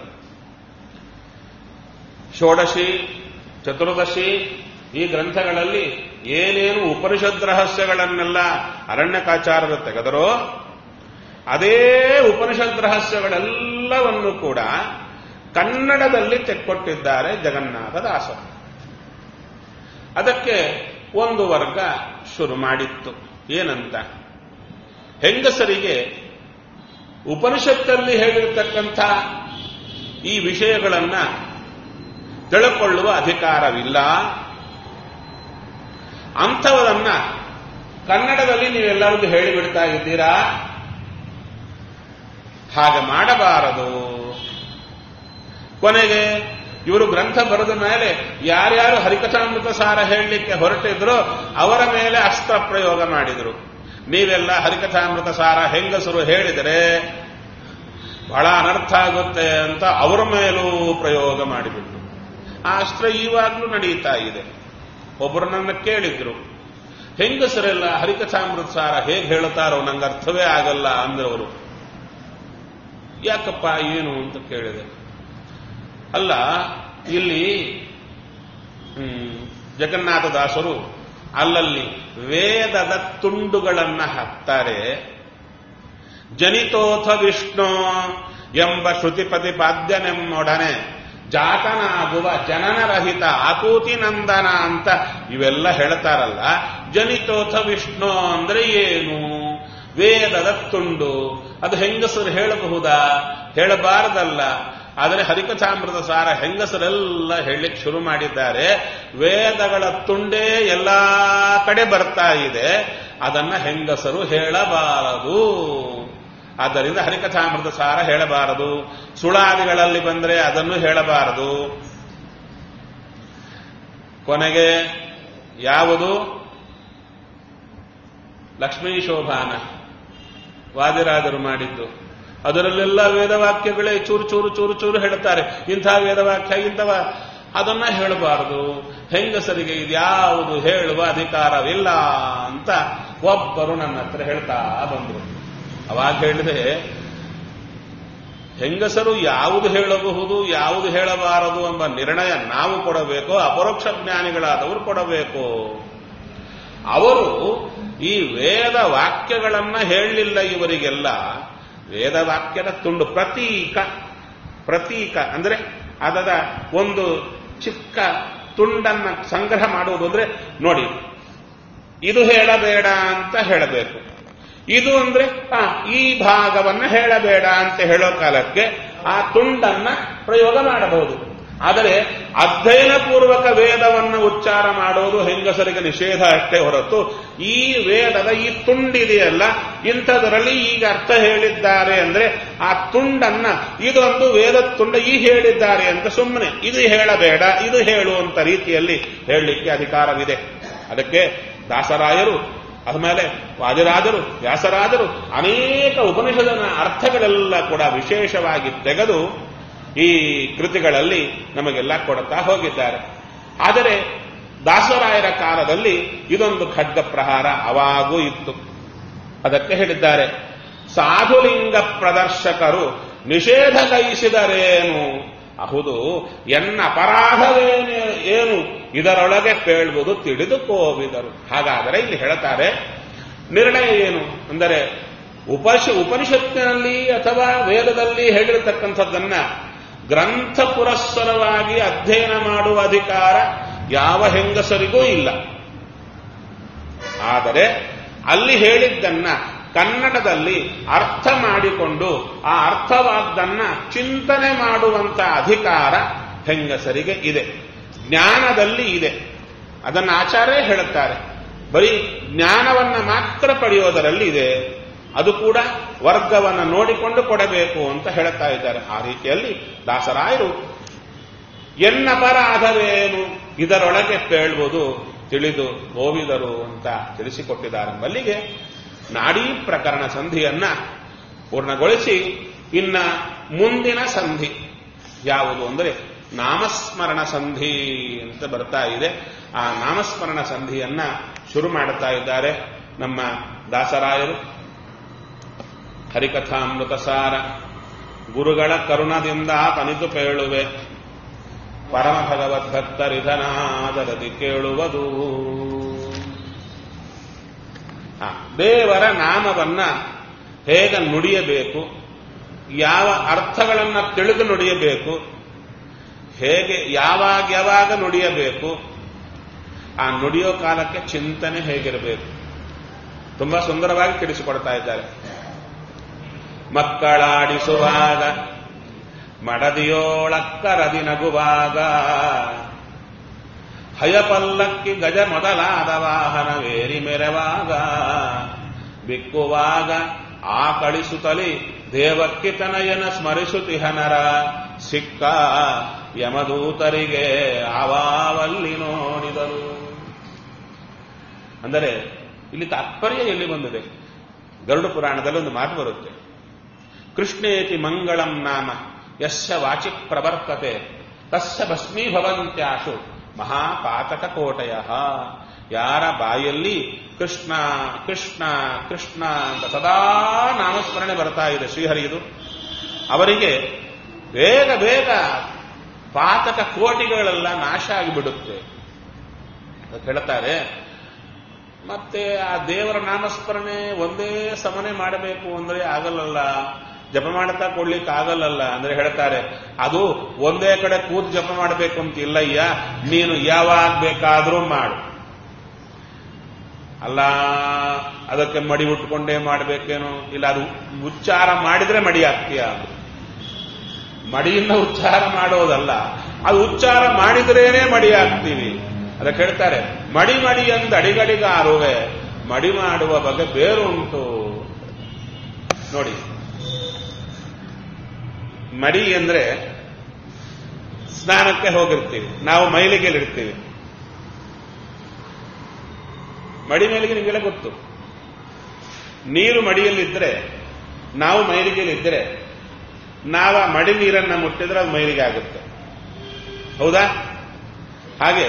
ಷೋಡಶಿ ಚತುರ್ದಶಿ ಈ ಗ್ರಂಥಗಳಲ್ಲಿ ಏನೇನು ಉಪನಿಷತ್ ರಹಸ್ಯಗಳನ್ನೆಲ್ಲ ಅರಣ್ಯಕಾಚಾರರು ತೆಗೆದರೋ ಅದೇ ಉಪನಿಷತ್ ರಹಸ್ಯಗಳೆಲ್ಲವನ್ನು ಕೂಡ ಕನ್ನಡದಲ್ಲಿ ತೆಕ್ಕೊಟ್ಟಿದ್ದಾರೆ ಜಗನ್ನಾಥ ದಾಸರು ಅದಕ್ಕೆ ಒಂದು ವರ್ಗ ಶುರು ಮಾಡಿತ್ತು ಏನಂತ ಹೆಂಗಸರಿಗೆ ಉಪನಿಷತ್ತಲ್ಲಿ ಹೇಳಿರ್ತಕ್ಕಂಥ ಈ ವಿಷಯಗಳನ್ನ ತಿಳ್ಕೊಳ್ಳುವ ಅಧಿಕಾರವಿಲ್ಲ ಅಂಥವರನ್ನ ಕನ್ನಡದಲ್ಲಿ ನೀವೆಲ್ಲರಿಗೂ ಹೇಳಿಬಿಡ್ತಾ ಇದ್ದೀರಾ ಹಾಗೆ ಮಾಡಬಾರದು ಕೊನೆಗೆ ಇವರು ಗ್ರಂಥ ಬರೆದ ಮೇಲೆ ಯಾರ್ಯಾರು ಹರಿಕಥಾಮೃತ ಸಾರ ಹೇಳಲಿಕ್ಕೆ ಹೊರಟಿದ್ರೋ ಅವರ ಮೇಲೆ ಅಸ್ತ್ರ ಪ್ರಯೋಗ ಮಾಡಿದರು ನೀವೆಲ್ಲ ಹರಿಕಥಾಮೃತ ಸಾರ ಹೆಂಗಸರು ಹೇಳಿದರೆ ಬಹಳ ಅನರ್ಥ ಆಗುತ್ತೆ ಅಂತ ಅವರ ಮೇಲೂ ಪ್ರಯೋಗ ಮಾಡಿಬಿಟ್ರು ಆ ಅಸ್ತ್ರ ಈವಾಗಲೂ ನಡೀತಾ ಇದೆ ಒಬ್ಬರು ನನ್ನ ಕೇಳಿದ್ರು ಹೆಂಗಸರೆಲ್ಲ ಹರಿಕಥಾಮೃತ ಸಾರ ಹೇಗೆ ಹೇಳುತ್ತಾರೋ ನಂಗೆ ಅರ್ಥವೇ ಆಗಲ್ಲ ಅಂದ್ರವರು ಯಾಕಪ್ಪ ಏನು ಅಂತ ಕೇಳಿದೆ ಅಲ್ಲ ಇಲ್ಲಿ ಜಗನ್ನಾಥದಾಸರು ಅಲ್ಲಲ್ಲಿ ವೇದದ ತುಂಡುಗಳನ್ನ ಹಾಕ್ತಾರೆ ಜನಿತೋಥ ವಿಷ್ಣು ಎಂಬ ಶ್ರುತಿ ಪ್ರತಿಪಾದ್ಯನೆಮ್ಮೊಡನೆ ಜಾತನಾಗುವ ಜನನರಹಿತ ಆಕೂತಿ ನಂದನ ಅಂತ ಇವೆಲ್ಲ ಹೇಳ್ತಾರಲ್ಲ ಜನಿತೋಥ ವಿಷ್ಣು ಅಂದ್ರೆ ಏನು ವೇದದ ತುಂಡು ಅದು ಹೆಂಗಸರು ಹೇಳಬಹುದಾ ಹೇಳಬಾರದಲ್ಲ ಆದರೆ ಹರಿಕಥಾಮೃತ ಸಾರ ಹೆಂಗಸರೆಲ್ಲ ಹೇಳಲಿಕ್ಕೆ ಶುರು ಮಾಡಿದ್ದಾರೆ ವೇದಗಳ ತುಂಡೇ ಎಲ್ಲಾ ಕಡೆ ಬರ್ತಾ ಇದೆ ಅದನ್ನ ಹೆಂಗಸರು ಹೇಳಬಾರದು ಆದ್ದರಿಂದ ಹರಿಕಥಾಮೃತ ಸಾರ ಹೇಳಬಾರದು ಸುಳಾದಿಗಳಲ್ಲಿ ಬಂದರೆ ಅದನ್ನು ಹೇಳಬಾರದು ಕೊನೆಗೆ ಯಾವುದು ಲಕ್ಷ್ಮೀ ಶೋಭಾನ ವಾದಿರಾದರು ಮಾಡಿದ್ದು ಅದರಲ್ಲೆಲ್ಲ ವೇದವಾಕ್ಯಗಳೇ ಚೂರು ಚೂರು ಚೂರು ಚೂರು ಹೇಳ್ತಾರೆ ಇಂಥ ವೇದವಾಕ್ಯ ಇಂಥವ ಅದನ್ನ ಹೇಳಬಾರದು ಹೆಂಗಸರಿಗೆ ಇದ್ಯಾವುದು ಹೇಳುವ ಅಧಿಕಾರವಿಲ್ಲ ಅಂತ ಒಬ್ಬರು ನನ್ನ ಹತ್ರ ಹೇಳ್ತಾ ಬಂದರು ಅವಾಗ ಹೇಳಿದೆ ಹೆಂಗಸರು ಯಾವುದು ಹೇಳಬಹುದು ಯಾವುದು ಹೇಳಬಾರದು ಎಂಬ ನಿರ್ಣಯ ನಾವು ಕೊಡಬೇಕು ಅಪರೋಕ್ಷ ಜ್ಞಾನಿಗಳಾದವರು ಕೊಡಬೇಕು ಅವರು ಈ ವೇದ ವಾಕ್ಯಗಳನ್ನ ಹೇಳಲಿಲ್ಲ ಇವರಿಗೆಲ್ಲ ವೇದ ವಾಕ್ಯದ ತುಂಡು ಪ್ರತೀಕ ಪ್ರತೀಕ ಅಂದ್ರೆ ಅದದ ಒಂದು ಚಿಕ್ಕ ತುಂಡನ್ನ ಸಂಗ್ರಹ ಮಾಡುವುದು ಅಂದ್ರೆ ನೋಡಿ ಇದು ಹೇಳಬೇಡ ಅಂತ ಹೇಳಬೇಕು ಇದು ಅಂದ್ರೆ ಆ, ಈ ಭಾಗವನ್ನ ಹೇಳಬೇಡ ಅಂತ ಹೇಳೋ ಕಾಲಕ್ಕೆ ಆ ತುಂಡನ್ನ ಪ್ರಯೋಗ ಮಾಡಬಹುದು ಆದರೆ ಅಧ್ಯಯನ ಪೂರ್ವಕ ವೇದವನ್ನು ಉಚ್ಚಾರ ಮಾಡೋದು ಹೆಂಗಸರಿಗೆ ನಿಷೇಧ ಅಷ್ಟೇ ಹೊರತು ಈ ವೇದದ ಈ ತುಂಡಿದೆಯಲ್ಲ ಇಂಥದರಲ್ಲಿ ಈಗ ಅರ್ಥ ಹೇಳಿದ್ದಾರೆ ಅಂದ್ರೆ ಆ ತುಂಡನ್ನ ಇದೊಂದು ವೇದ ತುಂಡ ಈ ಹೇಳಿದ್ದಾರೆ ಅಂತ ಸುಮ್ಮನೆ ಇದು ಹೇಳಬೇಡ ಇದು ಹೇಳುವಂತ ರೀತಿಯಲ್ಲಿ ಹೇಳಲಿಕ್ಕೆ ಅಧಿಕಾರವಿದೆ ಅದಕ್ಕೆ ದಾಸರಾಯರು ಆಮೇಲೆ ವಾದಿರಾಜರು ವ್ಯಾಸರಾಜರು ಅನೇಕ ಉಪನಿಷದನ ಅರ್ಥಗಳೆಲ್ಲ ಕೂಡ ವಿಶೇಷವಾಗಿ ತೆಗೆದು ಈ ಕೃತಿಗಳಲ್ಲಿ ನಮಗೆಲ್ಲ ಕೊಡುತ್ತಾ ಹೋಗಿದ್ದಾರೆ ಆದರೆ ದಾಸರಾಯರ ಕಾಲದಲ್ಲಿ ಇದೊಂದು ಖಡ್ಗ ಪ್ರಹಾರ ಅವಾಗೂ ಇತ್ತು ಅದಕ್ಕೆ ಹೇಳಿದ್ದಾರೆ ಸಾಧುಲಿಂಗ ಪ್ರದರ್ಶಕರು ನಿಷೇಧ ಕೈಸಿದರೇನು ಅಹುದು ಎನ್ನ ಅಪರಾಧವೇನು ಏನು ಇದರೊಳಗೆ ಕೇಳುವುದು ತಿಳಿದುಕೋವಿದರು ಹಾಗಾದರೆ ಇಲ್ಲಿ ಹೇಳ್ತಾರೆ ನಿರ್ಣಯ ಏನು ಅಂದರೆ ಉಪಶ ಉಪನಿಷತ್ತಿನಲ್ಲಿ ಅಥವಾ ವೇದದಲ್ಲಿ ಹೇಳಿರತಕ್ಕಂಥದ್ದನ್ನ ಗ್ರಂಥ ಪುರಸ್ಸರವಾಗಿ ಅಧ್ಯಯನ ಮಾಡುವ ಅಧಿಕಾರ ಯಾವ ಹೆಂಗಸರಿಗೂ ಇಲ್ಲ ಆದರೆ ಅಲ್ಲಿ ಹೇಳಿದ್ದನ್ನ ಕನ್ನಡದಲ್ಲಿ ಅರ್ಥ ಮಾಡಿಕೊಂಡು ಆ ಅರ್ಥವಾದ್ದನ್ನ ಚಿಂತನೆ ಮಾಡುವಂತ ಅಧಿಕಾರ ಹೆಂಗಸರಿಗೆ ಇದೆ ಜ್ಞಾನದಲ್ಲಿ ಇದೆ ಅದನ್ನು ಆಚಾರ್ಯ ಹೇಳುತ್ತಾರೆ ಬರೀ ಜ್ಞಾನವನ್ನ ಮಾತ್ರ ಪಡೆಯೋದರಲ್ಲಿ ಇದೆ ಅದು ಕೂಡ ವರ್ಗವನ್ನು ನೋಡಿಕೊಂಡು ಕೊಡಬೇಕು ಅಂತ ಹೇಳ್ತಾ ಇದ್ದಾರೆ ಆ ರೀತಿಯಲ್ಲಿ ದಾಸರಾಯರು ಎನ್ನಪರಾಧವೇನು ಇದರೊಳಗೆ ಪೇಳುವುದು ತಿಳಿದು ಹೋವಿದರು ಅಂತ ತಿಳಿಸಿಕೊಟ್ಟಿದ್ದಾರೆ ಮಲ್ಲಿಗೆ ನಾಡೀ ಪ್ರಕರಣ ಸಂಧಿಯನ್ನ ಪೂರ್ಣಗೊಳಿಸಿ ಇನ್ನ ಮುಂದಿನ ಸಂಧಿ ಯಾವುದು ಅಂದರೆ ನಾಮಸ್ಮರಣ ಸಂಧಿ ಅಂತ ಬರ್ತಾ ಇದೆ ಆ ನಾಮಸ್ಮರಣ ಸಂಧಿಯನ್ನ ಶುರು ಮಾಡುತ್ತಾ ಇದ್ದಾರೆ ನಮ್ಮ ದಾಸರಾಯರು ಹರಿಕಥಾಮೃತ ಸಾರ ಗುರುಗಳ ಕರುಣದಿಂದ ತನಿತು ಪೇಳುವೆ ಪರಮ ಭಗವದ್ಭಕ್ತರಿಧನಾದರದಿ ಕೇಳುವುದು ಆ, ದೇವರ ನಾಮವನ್ನ ಹೇಗೆ ನುಡಿಯಬೇಕು ಯಾವ ಅರ್ಥಗಳನ್ನ ತಿಳಿದು ನುಡಿಯಬೇಕು ಹೇಗೆ ಯಾವಾಗ ಯಾವಾಗ ನುಡಿಯಬೇಕು ಆ ನುಡಿಯೋ ಕಾಲಕ್ಕೆ ಚಿಂತನೆ ಹೇಗಿರಬೇಕು ತುಂಬಾ ಸುಂದರವಾಗಿ ತಿಳಿಸಿಕೊಡ್ತಾ ಇದ್ದಾರೆ ಮಕ್ಕಳಾಡಿಸುವಾಗ ಮಡದಿಯೋಳಕ್ಕರದಿ ನಗುವಾಗ ಹಯಪಲ್ಲಕ್ಕಿ ಗಜ ಮೊದಲಾದ ವಾಹನವೇರಿ ಮೆರವಾಗ ಬಿಕ್ಕುವಾಗ ಆ ಕಳಿಸುತ್ತಲಿ ದೇವಕ್ಕಿ ತನಯನ ಸ್ಮರಿಸುತಿಹನರ ಸಿಕ್ಕ ಯಮದೂತರಿಗೆ ಆವಾವಲ್ಲಿ ನೋಡಿದರು ಅಂದರೆ ಇಲ್ಲಿ ತಾತ್ಪರ್ಯ ಎಲ್ಲಿ ಬಂದಿದೆ ಗರುಡ ಪುರಾಣದಲ್ಲಿ ಒಂದು ಮಾತು ಬರುತ್ತೆ ಕೃಷ್ಣೇತಿ ಮಂಗಳಂ ನಾಮ ಯಸ್ಯ ವಾಚಿ ಪ್ರವರ್ತತೆ ತಸ್ಯ ಭಸ್ಮೀಭವಂತ್ಯಾಶು ಮಹಾಪಾತಕ ಕೋಟಯ ಯಾರ ಬಾಯಲ್ಲಿ ಕೃಷ್ಣ ಕೃಷ್ಣ ಕೃಷ್ಣ ಅಂತ ಸದಾ ನಾಮಸ್ಮರಣೆ ಬರ್ತಾ ಇದೆ ಶ್ರೀಹರಿದು ಅವರಿಗೆ ಬೇಗ ಬೇಗ ಪಾತಕ ಕೋಟಿಗಳೆಲ್ಲ ನಾಶ ಆಗಿಬಿಡುತ್ತೆ ಅಂತ ಹೇಳ್ತಾರೆ ಮತ್ತೆ ಆ ದೇವರ ನಾಮಸ್ಮರಣೆ ಒಂದೇ ಸಮನೆ ಮಾಡಬೇಕು ಅಂದ್ರೆ ಆಗಲ್ಲಲ್ಲ ಜಪ ಮಾಡ್ತಾ ಕೊಡ್ಲಿಕ್ಕೆ ಆಗಲ್ಲಲ್ಲ ಅಂದ್ರೆ ಹೇಳ್ತಾರೆ ಅದು ಒಂದೇ ಕಡೆ ಕೂತು ಜಪ ಮಾಡಬೇಕು ಅಂತ ಇಲ್ಲಯ್ಯ ನೀನು ಯಾವಾಗ ಬೇಕಾದ್ರೂ ಮಾಡು ಅಲ್ಲ ಅದಕ್ಕೆ ಮಡಿ ಉಟ್ಕೊಂಡೇ ಮಾಡಬೇಕೇನೋ ಇಲ್ಲ ಅದು ಉಚ್ಚಾರ ಮಾಡಿದ್ರೆ ಮಡಿ ಆಗ್ತೀಯ ಅದು ಮಡಿಯಿಂದ ಉಚ್ಚಾರ ಮಾಡೋದಲ್ಲ ಅದು ಉಚ್ಚಾರ ಮಾಡಿದ್ರೇನೆ ಮಡಿ ಆಗ್ತೀವಿ ಅದಕ್ಕೆ ಹೇಳ್ತಾರೆ ಮಡಿ ಮಡಿ ಅಂದ ಅಡಿಗಡಿಗಾರುವೆ ಮಡಿ ಮಾಡುವ ಬಗ್ಗೆ ಬೇರುಂಟು ನೋಡಿ ಮಡಿ ಅಂದ್ರೆ ಸ್ನಾನಕ್ಕೆ ಹೋಗಿರ್ತೀವಿ ನಾವು ಮೈಲಿಗೆಲಿರ್ತೀವಿ ಮಡಿ ಮೇಲಿಗೆ ನಿಮಗೆಲ್ಲ ಗೊತ್ತು ನೀರು ಮಡಿಯಲ್ಲಿದ್ದರೆ ನಾವು ಮೈಲಿಗೆಲಿದ್ದರೆ ನಾವು ಆ ಮಡಿ ನೀರನ್ನ ಮುಟ್ಟಿದ್ರೆ ಅದು ಮೈಲಿಗೆ ಆಗುತ್ತೆ ಹೌದಾ ಹಾಗೆ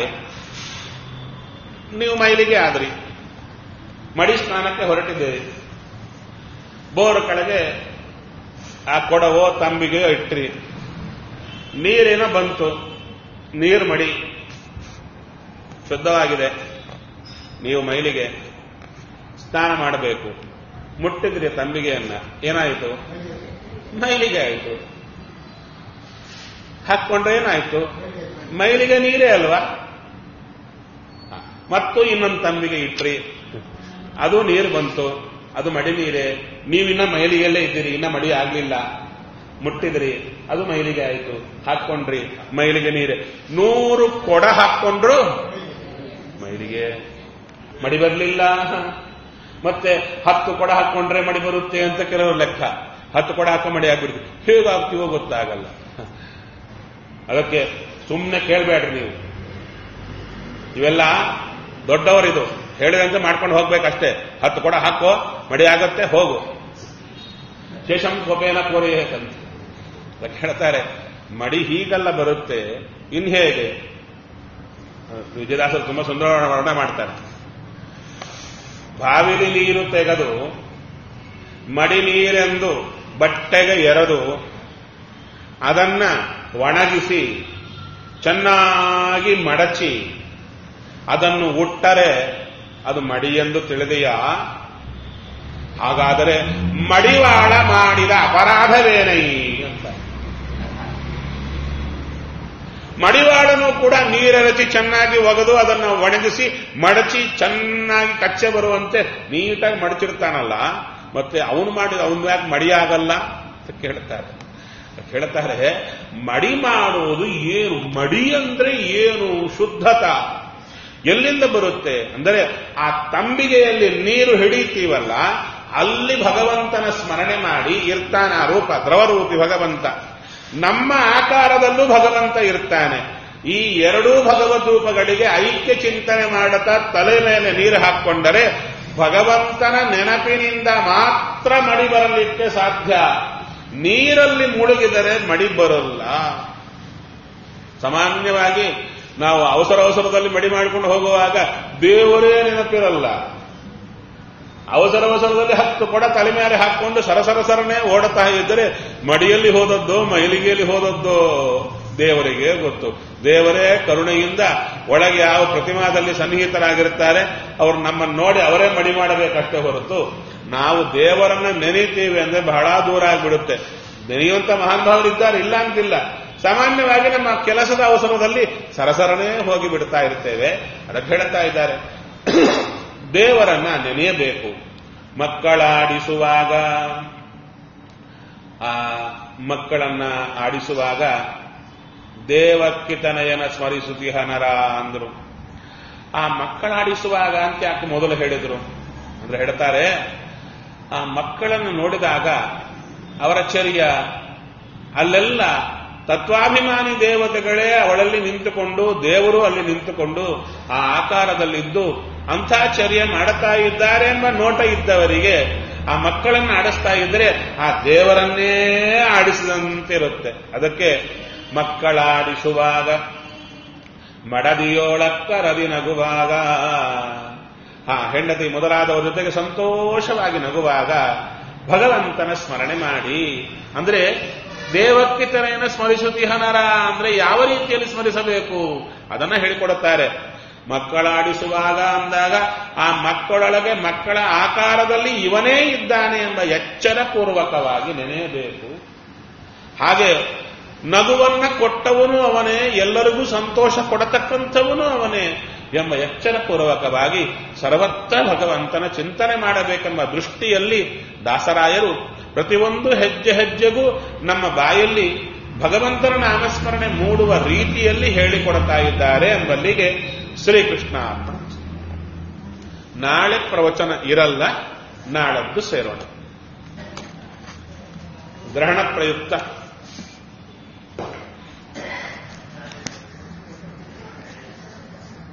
ನೀವು ಮೈಲಿಗೆ ಆದ್ರಿ ಮಡಿ ಸ್ನಾನಕ್ಕೆ ಹೊರಟಿದ್ದೀರಿ ಬೋರ್ ಕೆಳಗೆ ಆ ಕೊಡವೋ ತಂಬಿಗೆ ಇಟ್ರಿ ನೀರೇನೋ ಬಂತು ನೀರು ಮಡಿ ಶುದ್ಧವಾಗಿದೆ ನೀವು ಮೈಲಿಗೆ ಸ್ನಾನ ಮಾಡಬೇಕು ಮುಟ್ಟಿದ್ರಿ ತಂಬಿಗೆಯನ್ನ ಏನಾಯಿತು ಮೈಲಿಗೆ ಆಯಿತು ಹಾಕ್ಕೊಂಡ್ರೆ ಏನಾಯ್ತು ಮೈಲಿಗೆ ನೀರೇ ಅಲ್ವಾ ಹ. ಮತ್ತು ಇನ್ನೊಂದು ತಂಬಿಗೆ ಇಟ್ರಿ ಅದು ನೀರು ಬಂತು ಅದು ಮಡಿ ನೀರೇ ನೀವಿನ್ನ ಮೈಲಿಗೆಲ್ಲೇ ಇದ್ದೀರಿ ಇನ್ನ ಮಡಿ ಆಗ್ಲಿಲ್ಲ ಮುಟ್ಟಿದ್ರಿ ಅದು ಮೈಲಿಗೆ ಆಯಿತು ಹಾಕ್ಕೊಂಡ್ರಿ ಮೈಲಿಗೆ ನೀರೇ ನೂರು ಕೊಡ ಹಾಕ್ಕೊಂಡ್ರು ಮೈಲಿಗೆ ಮಡಿ ಬರಲಿಲ್ಲ ಮತ್ತೆ ಹತ್ತು ಕೊಡ ಹಾಕೊಂಡ್ರೆ ಮಡಿ ಬರುತ್ತೆ ಅಂತ ಕೆಲವರು ಲೆಕ್ಕ ಹತ್ತು ಕೊಡ ಹಾಕೋ ಮಡಿ ಆಗ್ಬಿಡ್ತು ಹೇಗಾಗ್ತೀವೋ ಗೊತ್ತಾಗಲ್ಲ ಅದಕ್ಕೆ ಸುಮ್ಮನೆ ಕೇಳಬೇಡ್ರಿ ನೀವು ಇವೆಲ್ಲ ದೊಡ್ಡವರಿದು ಹೇಳಿದಂತೆ ಮಾಡ್ಕೊಂಡು ಹೋಗ್ಬೇಕಷ್ಟೇ ಹತ್ತು ಕೊಡ ಹಾಕೋ ಮಡಿ ಆಗತ್ತೆ ಹೋಗು ಶೇಷಂ ಕೋಪೇನ ಕೋರಿಯೇಕಂತ ಅದಕ್ಕೆ ಹೇಳ್ತಾರೆ ಮಡಿ ಹೀಗೆಲ್ಲ ಬರುತ್ತೆ ಇನ್ ಹೇಗೆ ವಿಜಯದಾಸರು ತುಂಬಾ ಸುಂದರ ವರ್ಣನೆ ಮಾಡ್ತಾರೆ ಬಾವಿಲಿ ನೀರು ತೆಗೆದು ಮಡಿ ನೀರೆಂದು ಬಟ್ಟೆಗೆ ಎರೆದು ಅದನ್ನ ಒಣಗಿಸಿ ಚೆನ್ನಾಗಿ ಮಡಚಿ ಅದನ್ನು ಉಟ್ಟರೆ ಅದು ಮಡಿ ಎಂದು ತಿಳಿದೆಯಾ ಹಾಗಾದರೆ ಮಡಿವಾಳ ಮಾಡಿದ ಅಪರಾಧವೇನೈ ಅಂತ ಮಡಿವಾಳನು ಕೂಡ ನೀರೆರಚಿ ಚೆನ್ನಾಗಿ ಒಗೆದು ಅದನ್ನು ಒಣಗಿಸಿ ಮಡಚಿ ಚೆನ್ನಾಗಿ ಕಚ್ಚೆ ಬರುವಂತೆ ನೀಟಾಗಿ ಮಡಚಿರ್ತಾನಲ್ಲ ಮತ್ತೆ ಅವನು ಮಾಡಿದ ಅವನು ಯಾಕೆ ಮಡಿಯಾಗಲ್ಲ ಅಂತ ಕೇಳ್ತಾರೆ ಕೇಳ್ತಾರೆ ಮಡಿ ಮಾಡುವುದು ಏನು ಮಡಿ ಅಂದ್ರೆ ಏನು ಶುದ್ಧತ ಎಲ್ಲಿಂದ ಬರುತ್ತೆ ಅಂದರೆ ಆ ತಂಬಿಗೆಯಲ್ಲಿ ನೀರು ಹಿಡಿತೀವಲ್ಲ ಅಲ್ಲಿ ಭಗವಂತನ ಸ್ಮರಣೆ ಮಾಡಿ ಇರ್ತಾನೆ ಆ ರೂಪ ದ್ರವರೂಪಿ ಭಗವಂತ ನಮ್ಮ ಆಕಾರದಲ್ಲೂ ಭಗವಂತ ಇರ್ತಾನೆ ಈ ಎರಡೂ ಭಗವದ್ ರೂಪಗಳಿಗೆ ಐಕ್ಯ ಚಿಂತನೆ ಮಾಡುತ್ತಾ ತಲೆ ಮೇಲೆ ನೀರು ಹಾಕ್ಕೊಂಡರೆ ಭಗವಂತನ ನೆನಪಿನಿಂದ ಮಾತ್ರ ಮಡಿ ಬರಲಿಕ್ಕೆ ಸಾಧ್ಯ ನೀರಲ್ಲಿ ಮುಳುಗಿದರೆ ಮಡಿ ಬರಲ್ಲ ಸಾಮಾನ್ಯವಾಗಿ ನಾವು ಅವಸರ ಅವಸರದಲ್ಲಿ ಮಡಿ ಮಾಡಿಕೊಂಡು ಹೋಗುವಾಗ ದೇವರೇ ನೆನಪಿರಲ್ಲ ಅವಸರ ಅವಸರದಲ್ಲಿ ಹತ್ತು ಕೊಡ ತಲೆ ಮೇಲೆ ಹಾಕೊಂಡು ಸರಸರ ಸರನೆ ಓಡುತ್ತಾ ಇದ್ದರೆ ಮಡಿಯಲ್ಲಿ ಹೋದದ್ದು ಮೈಲಿಗೆಯಲ್ಲಿ ಹೋದದ್ದು ದೇವರಿಗೆ ಗೊತ್ತು ದೇವರೇ ಕರುಣೆಯಿಂದ ಒಳಗೆ ಯಾವ ಪ್ರತಿಮಾದಲ್ಲಿ ಸನ್ನಿಹಿತರಾಗಿರುತ್ತಾರೆ ಅವರು ನಮ್ಮನ್ನು ನೋಡಿ ಅವರೇ ಮಡಿ ಮಾಡಬೇಕಷ್ಟೇ ಹೊರತು ನಾವು ದೇವರನ್ನ ನೆನೀತೀವಿ ಅಂದ್ರೆ ಬಹಳ ದೂರ ಆಗಿಬಿಡುತ್ತೆ ನೆನೆಯುವಂತ ಮಹಾನ್ ಭಾವರಿದ್ದಾರೆ ಇಲ್ಲ ಅಂತಿಲ್ಲ ಸಾಮಾನ್ಯವಾಗಿ ನಮ್ಮ ಕೆಲಸದ ಅವಸರದಲ್ಲಿ ಸರಸರನೇ ಹೋಗಿ ಬಿಡ್ತಾ ಇರ್ತೇವೆ ಅದಕ್ಕೆ ಹೇಳ್ತಾ ಇದ್ದಾರೆ ದೇವರನ್ನ ನೆನೆಯಬೇಕು ಮಕ್ಕಳಾಡಿಸುವಾಗ ಆ ಮಕ್ಕಳನ್ನ ಆಡಿಸುವಾಗ ದೇವಕ್ಕಿತನಯನ ಸ್ಮರಿಸುತಿಹ ನರ ಅಂದ್ರು ಆ ಮಕ್ಕಳಾಡಿಸುವಾಗ ಅಂತ ಯಾಕೆ ಮೊದಲು ಹೇಳಿದ್ರು ಅಂದ್ರೆ ಹೇಳ್ತಾರೆ ಆ ಮಕ್ಕಳನ್ನು ನೋಡಿದಾಗ ಅವರ ಚರ್ಯ ಅಲ್ಲೆಲ್ಲ ತತ್ವಾಭಿಮಾನಿ ದೇವತೆಗಳೇ ಅವಳಲ್ಲಿ ನಿಂತುಕೊಂಡು ದೇವರು ಅಲ್ಲಿ ನಿಂತುಕೊಂಡು ಆ ಆಕಾರದಲ್ಲಿದ್ದು ಅಂಥ ಚರ್ಯ ಮಾಡುತ್ತಾ ಇದ್ದಾರೆ ಎಂಬ ನೋಟ ಇದ್ದವರಿಗೆ ಆ ಮಕ್ಕಳನ್ನು ಆಡಿಸ್ತಾ ಇದ್ರೆ ಆ ದೇವರನ್ನೇ ಆಡಿಸಿದಂತಿರುತ್ತೆ ಅದಕ್ಕೆ ಮಕ್ಕಳಾಡಿಸುವಾಗ ಮಡದಿಯೋಳಕ್ಕರದಿ ನಗುವಾಗ ಆ ಹೆಂಡತಿ ಮೊದಲಾದವರ ಜೊತೆಗೆ ಸಂತೋಷವಾಗಿ ನಗುವಾಗ ಭಗವಂತನ ಸ್ಮರಣೆ ಮಾಡಿ ಅಂದ್ರೆ ದೇವಕ್ಕಿತನೆಯನ್ನು ಸ್ಮರಿಸುತ್ತಿಹನರ ಅಂದ್ರೆ ಯಾವ ರೀತಿಯಲ್ಲಿ ಸ್ಮರಿಸಬೇಕು ಅದನ್ನ ಹೇಳಿಕೊಡುತ್ತಾರೆ ಮಕ್ಕಳಾಡಿಸುವಾಗ ಅಂದಾಗ ಆ ಮಕ್ಕಳೊಳಗೆ ಮಕ್ಕಳ ಆಕಾರದಲ್ಲಿ ಇವನೇ ಇದ್ದಾನೆ ಎಂಬ ಎಚ್ಚರ ಪೂರ್ವಕವಾಗಿ ನೆನೆಯಬೇಕು ಹಾಗೆ ನಗುವನ್ನ ಕೊಟ್ಟವನು ಅವನೇ ಎಲ್ಲರಿಗೂ ಸಂತೋಷ ಕೊಡತಕ್ಕಂಥವನು ಅವನೇ ಎಂಬ ಎಚ್ಚರ ಪೂರ್ವಕವಾಗಿ ಸರ್ವತ್ರ ಭಗವಂತನ ಚಿಂತನೆ ಮಾಡಬೇಕೆಂಬ ದೃಷ್ಟಿಯಲ್ಲಿ ದಾಸರಾಯರು ಪ್ರತಿಯೊಂದು ಹೆಜ್ಜೆ ಹೆಜ್ಜೆಗೂ ನಮ್ಮ ಬಾಯಲ್ಲಿ ಭಗವಂತನ ನಾಮಸ್ಮರಣೆ ಮೂಡುವ ರೀತಿಯಲ್ಲಿ ಹೇಳಿಕೊಡ್ತಾ ಇದ್ದಾರೆ ಎಂಬಲ್ಲಿಗೆ ಶ್ರೀಕೃಷ್ಣ ಅರ್ಪಣ ನಾಳೆ ಪ್ರವಚನ ಇರಲ್ಲ ನಾಳದ್ದು ಸೇರೋಣ ಗ್ರಹಣ ಪ್ರಯುಕ್ತ